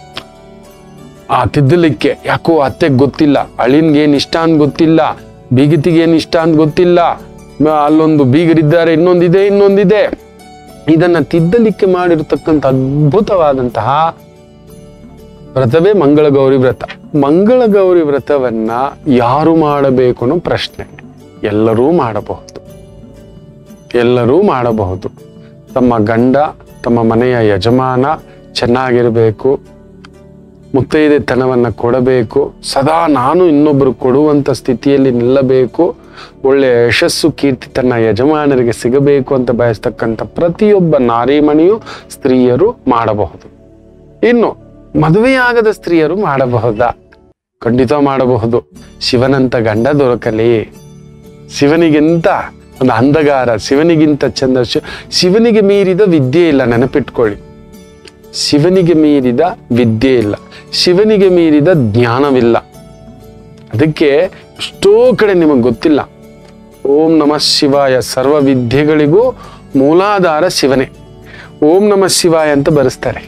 ಆ ತಿದ್ದಲಿಕ್ಕೆ ಯಾಕೋ ಅತ್ತೆಗೆ ಗೊತ್ತಿಲ್ಲ ಅಳಿನ್ಗೆ ಏನ್ ಇಷ್ಟ ಅಂತ ಗೊತ್ತಿಲ್ಲ ಬೀಗತಿಗೆ ಏನ್ ಇಷ್ಟ ಅಂತ ಗೊತ್ತಿಲ್ಲ ಮ- ಅಲ್ಲೊಂದು ಬೀಗರಿದ್ದಾರೆ ಇನ್ನೊಂದಿದೆ ಇನ್ನೊಂದಿದೆ ಇದನ್ನ ತಿದ್ದಲಿಕ್ಕೆ ಮಾಡಿರ್ತಕ್ಕಂಥ ಅದ್ಭುತವಾದಂತಹ ವ್ರತವೇ ಮಂಗಳ ಗೌರಿ ವ್ರತ ಮಂಗಳ ಗೌರಿ ವ್ರತವನ್ನ ಯಾರು ಮಾಡಬೇಕು ಅನ್ನೋ ಪ್ರಶ್ನೆ ಎಲ್ಲರೂ ಮಾಡಬಹುದು ಎಲ್ಲರೂ ಮಾಡಬಹುದು ತಮ್ಮ ಗಂಡ ತಮ್ಮ ಮನೆಯ ಯಜಮಾನ ಚೆನ್ನಾಗಿರಬೇಕು ಮುತ್ತೈದೆತನವನ್ನ ಕೊಡಬೇಕು ಸದಾ ನಾನು ಇನ್ನೊಬ್ಬರು ಕೊಡುವಂತ ಸ್ಥಿತಿಯಲ್ಲಿ ನಿಲ್ಲಬೇಕು ಒಳ್ಳೆ ಯಶಸ್ಸು ಕೀರ್ತಿ ತನ್ನ ಯಜಮಾನರಿಗೆ ಸಿಗಬೇಕು ಅಂತ ಬಯಸ್ತಕ್ಕಂಥ ಪ್ರತಿಯೊಬ್ಬ ನಾರಿಮಣಿಯು ಸ್ತ್ರೀಯರು ಮಾಡಬಹುದು ಇನ್ನು ಮದುವೆಯಾಗದ ಸ್ತ್ರೀಯರು ಮಾಡಬಹುದಾ ಖಂಡಿತ ಮಾಡಬಹುದು ಶಿವನಂತ ಗಂಡ ದೊರಕಲಿ ಶಿವನಿಗಿಂತ ಒಂದು ಅಂಧಗಾರ ಶಿವನಿಗಿಂತ ಚಂದ ಶಿ- ಶಿವನಿಗೆ ಮೀರಿದ ವಿದ್ಯೆ ಇಲ್ಲ ನೆನಪಿಟ್ಕೊಳ್ಳಿ ಶಿವನಿಗೆ ಮೀರಿದ ವಿದ್ಯೆ ಇಲ್ಲ ಶಿವನಿಗೆ ಮೀರಿದ ಜ್ಞಾನವಿಲ್ಲ ಅದಕ್ಕೆ ಎಷ್ಟೋ ಕಡೆ ನಿಮಗೆ ಗೊತ್ತಿಲ್ಲ ಓಂ ನಮಃ ಶಿವಾಯ ಸರ್ವ ವಿದ್ಯೆಗಳಿಗೂ ಮೂಲಾಧಾರ ಶಿವನೇ ಓಂ ನಮಃ ಶಿವಾಯ ಅಂತ ಬರೆಸ್ತಾರೆ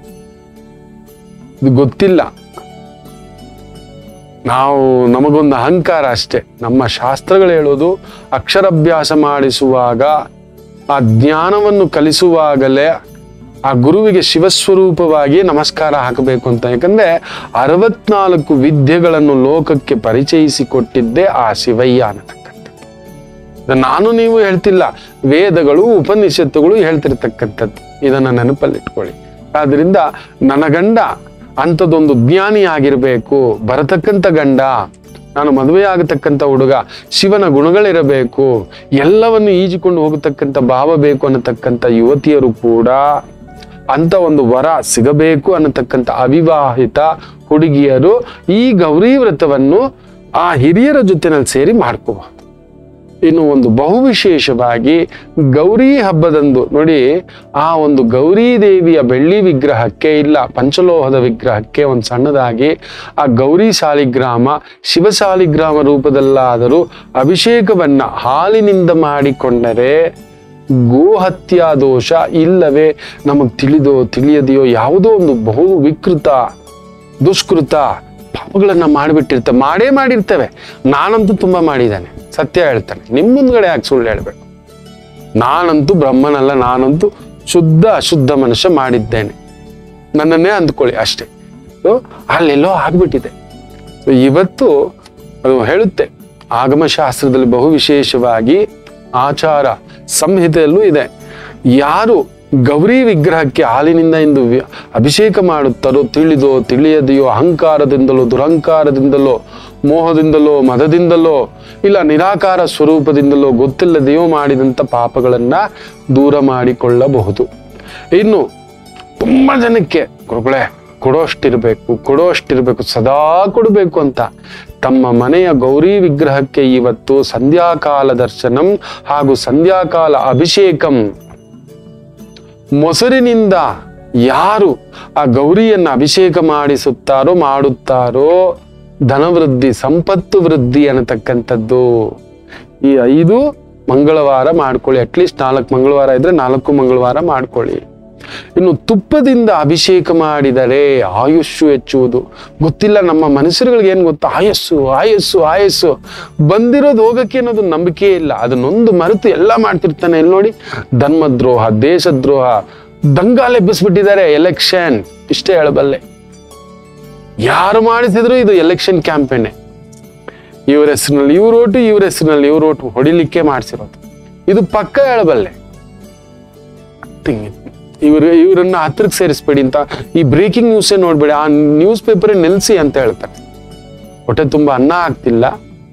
ಇದು ಗೊತ್ತಿಲ್ಲ ನಾವು ನಮಗೊಂದು ಅಹಂಕಾರ ಅಷ್ಟೇ ನಮ್ಮ ಶಾಸ್ತ್ರಗಳು ಹೇಳೋದು ಅಕ್ಷರಾಭ್ಯಾಸ ಮಾಡಿಸುವಾಗ ಆ ಜ್ಞಾನವನ್ನು ಕಲಿಸುವಾಗಲೇ ಆ ಗುರುವಿಗೆ ಶಿವಸ್ವರೂಪವಾಗಿ ನಮಸ್ಕಾರ ಹಾಕಬೇಕು ಅಂತ ಯಾಕಂದ್ರೆ ಅರವತ್ನಾಲ್ಕು ವಿದ್ಯೆಗಳನ್ನು ಲೋಕಕ್ಕೆ ಪರಿಚಯಿಸಿಕೊಟ್ಟಿದ್ದೇ ಆ ಶಿವಯ್ಯ ಅನ್ನತಕ್ಕಂಥದ್ದು ಇದನ್ನ ನಾನು ನೀವು ಹೇಳ್ತಿಲ್ಲ ವೇದಗಳು ಉಪನಿಷತ್ತುಗಳು ಹೇಳ್ತಿರ್ತಕ್ಕಂಥದ್ದು ಇದನ್ನ ನೆನಪಲ್ಲಿಟ್ಕೊಳ್ಳಿ ಆದ್ರಿಂದ ನನ್ನ ಗಂಡ ಅಂಥದ್ದೊಂದು ಜ್ಞಾನಿ ಆಗಿರ್ಬೇಕು ಬರತಕ್ಕಂಥ ಗಂಡ ನಾನು ಮದುವೆ ಆಗತಕ್ಕಂಥ ಹುಡುಗ ಶಿವನ ಗುಣಗಳಿರಬೇಕು ಎಲ್ಲವನ್ನು ಈಜಿಕೊಂಡು ಹೋಗತಕ್ಕಂಥ ಭಾವ ಬೇಕು ಅನ್ನತಕ್ಕಂಥ ಯುವತಿಯರು ಕೂಡ ಅಂತ ಒಂದು ವರ ಸಿಗಬೇಕು ಅನ್ನತಕ್ಕಂಥ ಅವಿವಾಹಿತ ಹುಡುಗಿಯರು ಈ ಗೌರಿ ವ್ರತವನ್ನು ಆ ಹಿರಿಯರ ಜೊತೆನಲ್ಲಿ ಸೇರಿ ಮಾಡ್ಕೋಬಹುದು ಇನ್ನು ಒಂದು ಬಹು ವಿಶೇಷವಾಗಿ ಗೌರಿ ಹಬ್ಬದಂದು ನೋಡಿ ಆ ಒಂದು ಗೌರಿ ದೇವಿಯ ಬೆಳ್ಳಿ ವಿಗ್ರಹಕ್ಕೆ ಇಲ್ಲ ಪಂಚಲೋಹದ ವಿಗ್ರಹಕ್ಕೆ ಒಂದು ಸಣ್ಣದಾಗಿ ಆ ಗೌರಿ ಸಾಲಿಗ್ರಾಮ ಶಿವ ಸಾಲಿಗ್ರಾಮ ರೂಪದಲ್ಲಾದರೂ ಅಭಿಷೇಕವನ್ನ ಹಾಲಿನಿಂದ ಮಾಡಿಕೊಂಡರೆ ಗೋಹತ್ಯಾ ದೋಷ ಇಲ್ಲವೇ ನಮಗ್ ತಿಳಿದೋ ತಿಳಿಯದೆಯೋ ಯಾವುದೋ ಒಂದು ಬಹು ವಿಕೃತ ದುಷ್ಕೃತ ಪಾಪಗಳನ್ನ ಮಾಡಿಬಿಟ್ಟಿರ್ತವೆ ಮಾಡೇ ಮಾಡಿರ್ತೇವೆ ನಾನಂತೂ ತುಂಬಾ ಮಾಡಿದ್ದೇನೆ ಸತ್ಯ ಹೇಳ್ತಾನೆ ನಿಮ್ಮ ಮುಂದ್ಗಡೆ ಯಾಕೆ ಸುಳ್ಳು ಹೇಳ್ಬೇಕು ನಾನಂತೂ ಬ್ರಹ್ಮನಲ್ಲ ನಾನಂತೂ ಶುದ್ಧ ಅಶುದ್ಧ ಮನುಷ್ಯ ಮಾಡಿದ್ದೇನೆ ನನ್ನನ್ನೇ ಅಂದ್ಕೊಳ್ಳಿ ಅಷ್ಟೇ So, ಅಲ್ಲೆಲ್ಲೋ ಆಗ್ಬಿಟ್ಟಿದೆ So, ಇವತ್ತು ಅದು ಹೇಳುತ್ತೆ ಆಗಮಶಾಸ್ತ್ರದಲ್ಲಿ ಬಹು ವಿಶೇಷವಾಗಿ ಆಚಾರ ಸಂಹಿತೆಯಲ್ಲೂ ಇದೆ ಯಾರು ಗೌರಿ ವಿಗ್ರಹಕ್ಕೆ ಹಾಲಿನಿಂದ ಇಂದು ವಿ- ಅಭಿಷೇಕ ಮಾಡುತ್ತಾರೋ ತಿಳಿದೋ ತಿಳಿಯದೆಯೋ ಅಹಂಕಾರದಿಂದಲೋ ದುರಹಂಕಾರದಿಂದಲೋ ಮೋಹದಿಂದಲೋ ಮದದಿಂದಲೋ ಇಲ್ಲ ನಿರಾಕಾರ ಸ್ವರೂಪದಿಂದಲೋ ಗೊತ್ತಿಲ್ಲದೆಯೋ ಮಾಡಿದಂಥ ಪಾಪಗಳನ್ನ ದೂರ ಮಾಡಿಕೊಳ್ಳಬಹುದು ಇನ್ನು ತುಂಬಾ ಜನಕ್ಕೆ ಗುರುಗಳೇ ಕೊಡೋಷ್ಟಿರ್ಬೇಕು ಕೊಡೋಷ್ಟಿರ್ಬೇಕು ಸದಾ ಕೊಡಬೇಕು ಅಂತ ತಮ್ಮ ಮನೆಯ ಗೌರಿ ವಿಗ್ರಹಕ್ಕೆ ಇವತ್ತು ಸಂಧ್ಯಾಕಾಲ ದರ್ಶನಂ ಹಾಗೂ ಸಂಧ್ಯಾಕಾಲ ಅಭಿಷೇಕಂ ಮೊಸರಿನಿಂದ ಯಾರು ಆ ಗೌರಿಯನ್ನ ಅಭಿಷೇಕ ಮಾಡಿಸುತ್ತಾರೋ ಮಾಡುತ್ತಾರೋ ಧನವೃದ್ಧಿ ಸಂಪತ್ತು ವೃದ್ಧಿ ಅನ್ನತಕ್ಕಂಥದ್ದು ಈ ಐದು ಮಂಗಳವಾರ ಮಾಡ್ಕೊಳ್ಳಿ ಅಟ್ಲೀಸ್ಟ್ ನಾಲ್ಕು ಮಂಗಳವಾರ ಇದ್ರೆ ನಾಲ್ಕು ಮಂಗಳವಾರ ಮಾಡ್ಕೊಳ್ಳಿ ಇನ್ನು ತುಪ್ಪದಿಂದ ಅಭಿಷೇಕ ಮಾಡಿದರೆ ಆಯುಷ್ಯು ಹೆಚ್ಚುವುದು ಗೊತ್ತಿಲ್ಲ ನಮ್ಮ ಮನುಷ್ಯರುಗಳಿಗೆ ಏನು ಗೊತ್ತಾ ಆಯಸ್ಸು ಆಯಸ್ಸು ಆಯಸ್ಸು ಬಂದಿರೋದು ಹೋಗಕ್ಕೆ ಅನ್ನೋದು ನಂಬಿಕೆ ಇಲ್ಲ ಅದನ್ನೊಂದು ಮರೆತು ಎಲ್ಲ ಮಾಡ್ತಿರ್ತಾನೆ ಇಲ್ಲಿ ನೋಡಿ ಧರ್ಮದ್ರೋಹ ದೇಶದ್ರೋಹ ದಂಗಾಲೆ ಎಬ್ಬಿಸ್ಬಿಟ್ಟಿದ್ದಾರೆ ಎಲೆಕ್ಷನ್ ಇಷ್ಟೇ ಹೇಳಬಲ್ಲೆ ಯಾರು ಮಾಡಿಸಿದ್ರು ಇದು ಎಲೆಕ್ಷನ್ ಕ್ಯಾಂಪೇನೆ ಇವ್ರ ಹೆಸರಿನಲ್ಲಿ ಇವ್ರ ಓಟು ಇವ್ರ ಹೆಸರಿನಲ್ಲಿ ಇವ್ರ ಓಟು ಹೊಡಿಲಿಕ್ಕೆ ಮಾಡಿಸಿರೋದು ಇದು ಪಕ್ಕ ಹೇಳಬಲ್ಲೆ ಇವ್ರು ಇವರನ್ನ ಹತ್ರಕ್ಕೆ ಸೇರಿಸ್ಬೇಡಿ ಅಂತ ಈ ಬ್ರೇಕಿಂಗ್ ನ್ಯೂಸೇ ನೋಡ್ಬೇಡಿ ಆ ನ್ಯೂಸ್ ಪೇಪರ್ ನಿಲ್ಸಿ ಅಂತ ಹೇಳ್ತಾರೆ ಹೊಟ್ಟೆ ತುಂಬಾ ಅನ್ನ ಆಗ್ತಿಲ್ಲ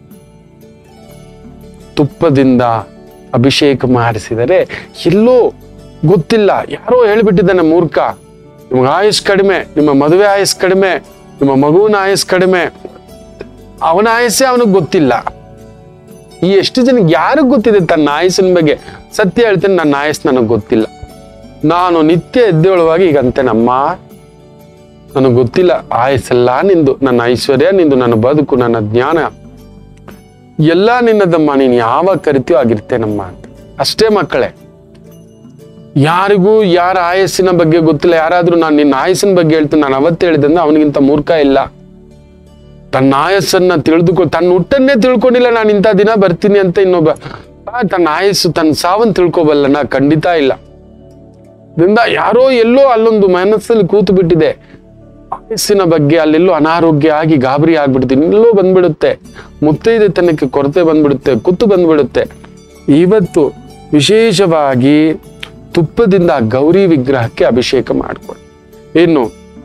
ತುಪ್ಪದಿಂದ ಅಭಿಷೇಕ ಮಾಡಿಸಿದರೆ ಎಲ್ಲೋ ಗೊತ್ತಿಲ್ಲ ಯಾರೋ ಹೇಳ್ಬಿಟ್ಟಿದ್ದಾನೆ ಮೂರ್ಖ ನಿಮ್ಗೆ ಆಯುಷ್ ಕಡಿಮೆ ನಿಮ್ಮ ಮದುವೆ ಆಯುಷ್ ಕಡಿಮೆ ನಿಮ್ಮ ಮಗುವಿನ ಆಯುಷ್ ಕಡಿಮೆ ಅವನ ಆಯಸ್ಸೇ ಅವನಿಗೆ ಗೊತ್ತಿಲ್ಲ ಈ ಎಷ್ಟು ಜನಕ್ಕೆ ಯಾರಿಗ್ ಗೊತ್ತಿದೆ ತನ್ನ ಆಯಸ್ಸಿನ ಬಗ್ಗೆ ಸತ್ಯ ಹೇಳ್ತೇನೆ ನನ್ನ ಆಯಸ್ ನನಗೆ ಗೊತ್ತಿಲ್ಲ ನಾನು ನಿತ್ಯ ಎದ್ದೇಳುವಾಗ ಈಗ ಅಂತೇನಮ್ಮ ನನಗೆ ಗೊತ್ತಿಲ್ಲ ಆಯಸ್ಸೆಲ್ಲ ನಿಂದು ನನ್ನ ಐಶ್ವರ್ಯ ನಿಂದು ನನ್ನ ಬದುಕು ನನ್ನ ಜ್ಞಾನ ಎಲ್ಲ ನಿನ್ನದಮ್ಮ ನೀನು ಯಾವಾಗ ಕರಿತೀಯೋ ಆಗಿರ್ತೇನಮ್ಮ ಅಂತ ಅಷ್ಟೇ ಮಕ್ಕಳೇ ಯಾರಿಗೂ ಯಾರ ಆಯಸ್ಸಿನ ಬಗ್ಗೆ ಗೊತ್ತಿಲ್ಲ ಯಾರಾದ್ರೂ ನಾನು ನಿನ್ನ ಆಯಸ್ಸಿನ ಬಗ್ಗೆ ಹೇಳ್ತೀನಿ ನಾನು ಅವತ್ತು ಹೇಳಿದಂದ್ರೆ ಅವನಿಗಿಂತ ಮೂರ್ಖ ಇಲ್ಲ ತನ್ನ ಆಯಸ್ಸನ್ನ ತಿಳಿದುಕೊ ತನ್ನ ಹುಟ್ಟನ್ನೇ ತಿಳ್ಕೊಂಡಿಲ್ಲ ನಾನು ಇಂಥ ದಿನ ಬರ್ತೀನಿ ಅಂತ ಇನ್ನೊಬ್ಬ ಆ, ತನ್ನ ಆಯಸ್ಸು ತನ್ನ ಸಾವನ್ ತಿಳ್ಕೊಬಲ್ಲನ ಖಂಡಿತ ಇಲ್ಲ ಇದರಿಂದ ಯಾರೋ ಎಲ್ಲೋ ಅಲ್ಲೊಂದು ಮನಸ್ಸಲ್ಲಿ ಕೂತು ಬಿಟ್ಟಿದೆ ಆಯಸ್ಸಿನ ಬಗ್ಗೆ ಅಲ್ಲೆಲ್ಲೋ ಅನಾರೋಗ್ಯ ಆಗಿ ಗಾಬರಿ ಆಗ್ಬಿಡ್ತೀನಿ ಎಲ್ಲೋ ಬಂದ್ಬಿಡುತ್ತೆ ಮುತ್ತೈದೆ ತನಕ್ಕೆ ಕೊರತೆ ಬಂದ್ಬಿಡುತ್ತೆ ಕುತ್ತು ಬಂದ್ಬಿಡುತ್ತೆ ಇವತ್ತು ವಿಶೇಷವಾಗಿ ತುಪ್ಪದಿಂದ ಗೌರಿ ವಿಗ್ರಹಕ್ಕೆ ಅಭಿಷೇಕ ಮಾಡ್ಕೊಳ್ಳಿ ಇನ್ನು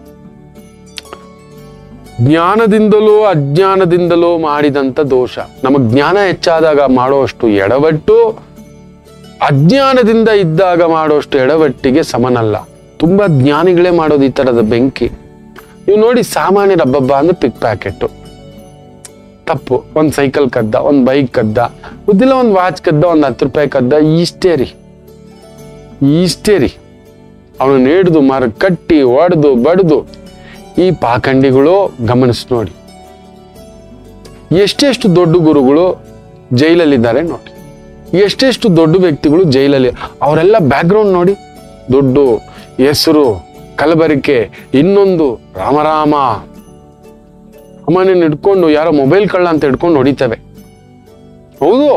ಜ್ಞಾನದಿಂದಲೋ ಅಜ್ಞಾನದಿಂದಲೋ ಮಾಡಿದಂತ ದೋಷ ನಮಗ್ ಜ್ಞಾನ ಹೆಚ್ಚಾದಾಗ ಮಾಡುವಷ್ಟು ಎಡವಟ್ಟು ಅಜ್ಞಾನದಿಂದ ಇದ್ದಾಗ ಮಾಡುವಷ್ಟು ಎಡವಟ್ಟಿಗೆ ಸಮನಲ್ಲ ತುಂಬಾ ಜ್ಞಾನಿಗಳೇ ಮಾಡೋದು ಈ ತರದ ಬೆಂಕಿ ನೀವು ನೋಡಿ ಸಾಮಾನ್ಯ ರಬ್ಬಬ್ಬ ಅಂದ್ರೆ ಪಿಕ್ ಪ್ಯಾಕೆಟ್ ತಪ್ಪು ಒಂದ್ ಸೈಕಲ್ ಕದ್ದ ಒಂದ್ ಬೈಕ್ ಕದ್ದ ಗೊತ್ತಿಲ್ಲ ಒಂದ್ ವಾಚ್ ಕದ್ದ ಒಂದ್ ಹತ್ತು ರೂಪಾಯಿ ಕದ್ದ ಇಷ್ಟೇ ರೀ ಇಷ್ಟೇ ರೀ ಅವನು ಹಿಡಿದು ಮರ ಕಟ್ಟಿ ಒಡೆದು ಬಡ್ದು ಈ ಪಾಖಂಡಿಗಳು ಗಮನಿಸಿ ನೋಡಿ ಎಷ್ಟೆಷ್ಟು ದೊಡ್ಡ ಗುರುಗಳು ಜೈಲಲ್ಲಿದ್ದಾರೆ ನೋಡಿ ಎಷ್ಟೆಷ್ಟು ದೊಡ್ಡ ವ್ಯಕ್ತಿಗಳು ಜೈಲಲ್ಲಿ ಅವರೆಲ್ಲ ಬ್ಯಾಕ್ಗ್ರೌಂಡ್ ನೋಡಿ ದುಡ್ಡು ಹೆಸರು ಕಲಬರಿಕೆ ಇನ್ನೊಂದು ರಾಮರಾಮ ಅಮ್ಮನ ಹಿಡ್ಕೊಂಡು ಯಾರೋ ಮೊಬೈಲ್ ಕಳ್ಳ ಅಂತ ಹಿಡ್ಕೊಂಡು ಹೊಡಿತೇವೆ ಹೌದು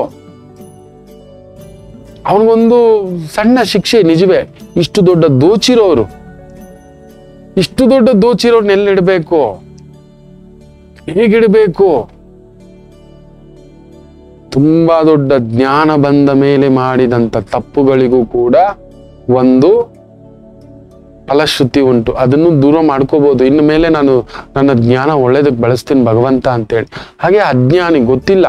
ಅವನಿಗೊಂದು ಸಣ್ಣ ಶಿಕ್ಷೆ ನಿಜವೇ ಇಷ್ಟು ದೊಡ್ಡ ದೋಚಿರೋರು ಇಷ್ಟು ದೊಡ್ಡ ದೋಚಿರೋರ್ನ ಎಲ್ಲಿಡಬೇಕು ಹೇಗಿಡಬೇಕು ತುಂಬಾ ದೊಡ್ಡ ಜ್ಞಾನ ಬಂದ ಮೇಲೆ ಮಾಡಿದಂತ ತಪ್ಪುಗಳಿಗೂ ಕೂಡ ಒಂದು ಫಲಶ್ರುತಿ ಉಂಟು ಅದನ್ನು ದೂರ ಮಾಡ್ಕೋಬಹುದು ಇನ್ನು ಮೇಲೆ ನಾನು ನನ್ನ ಜ್ಞಾನ ಒಳ್ಳೇದಕ್ಕೆ ಬಳಸ್ತೀನಿ ಭಗವಂತ ಅಂತೇಳಿ ಹಾಗೆ ಅಜ್ಞಾನಿ ಗೊತ್ತಿಲ್ಲ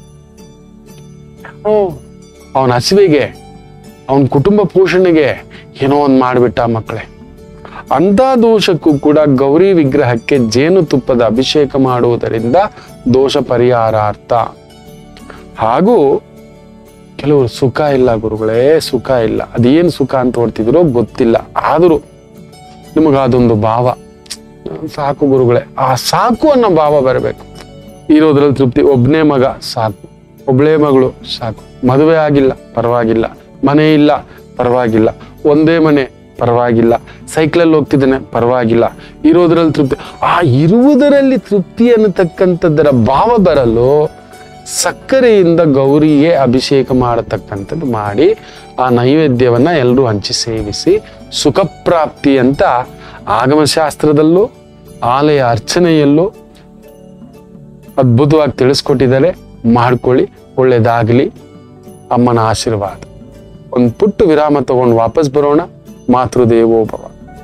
ಅವನ ಹಸಿವೆಗೆ ಅವನ ಕುಟುಂಬ ಪೋಷಣೆಗೆ ಏನೋ ಒಂದು ಮಾಡಿಬಿಟ್ಟ ಮಕ್ಕಳೇ ಅಂತ ದೋಷಕ್ಕೂ ಕೂಡ ಗೌರಿ ವಿಗ್ರಹಕ್ಕೆ ಜೇನುತುಪ್ಪದ ಅಭಿಷೇಕ ಮಾಡುವುದರಿಂದ ದೋಷ ಪರಿಹಾರಾರ್ಥ ಹಾಗೂ ಕೆಲವರು ಸುಖ ಇಲ್ಲ ಗುರುಗಳೇ ಸುಖ ಇಲ್ಲ ಅದೇನು ಸುಖ ಅಂತ ಹೊಡ್ತಿದ್ರೋ ಗೊತ್ತಿಲ್ಲ ಆದರೂ ನಿಮಗಾದೊಂದು ಭಾವ ಸಾಕು ಗುರುಗಳೇ ಆ ಸಾಕು ಅನ್ನೋ ಭಾವ ಬರಬೇಕು ಇರೋದ್ರಲ್ಲಿ ತೃಪ್ತಿ ಒಬ್ನೇ ಮಗ ಸಾಕು ಒಬ್ಳೇ ಮಗಳು ಸಾಕು ಮದುವೆ ಆಗಿಲ್ಲ ಪರವಾಗಿಲ್ಲ ಮನೆ ಇಲ್ಲ ಪರವಾಗಿಲ್ಲ ಒಂದೇ ಮನೆ ಪರವಾಗಿಲ್ಲ ಸೈಕಲಲ್ಲಿ ಹೋಗ್ತಿದ್ದಾನೆ ಪರವಾಗಿಲ್ಲ ಇರೋದ್ರಲ್ಲಿ ತೃಪ್ತಿ ಆ ಇರುವುದರಲ್ಲಿ ತೃಪ್ತಿ ಅನ್ನತಕ್ಕಂಥದ್ದರ ಭಾವ ಬರಲು ಸಕ್ಕರೆಯಿಂದ ಗೌರಿಗೆ ಅಭಿಷೇಕ ಮಾಡತಕ್ಕಂಥದ್ದು ಮಾಡಿ ಆ ನೈವೇದ್ಯವನ್ನ ಎಲ್ಲರೂ ಹಂಚಿ ಸೇವಿಸಿ ಸುಖಪ್ರಾಪ್ತಿ ಅಂತ ಆಗಮಶಾಸ್ತ್ರದಲ್ಲೂ ಆಲಯ ಅರ್ಚನೆಯಲ್ಲೂ ಅದ್ಭುತವಾಗಿ ತಿಳಿಸ್ಕೊಟ್ಟಿದ್ದಾರೆ ಮಾಡ್ಕೊಳ್ಳಿ ಒಳ್ಳೇದಾಗಲಿ ಅಮ್ಮನ ಆಶೀರ್ವಾದ ಒಂದು ಪುಟ್ಟು ವಿರಾಮ ತಗೊಂಡು ವಾಪಸ್ ಬರೋಣ ಮಾತೃದೇವೋಭವ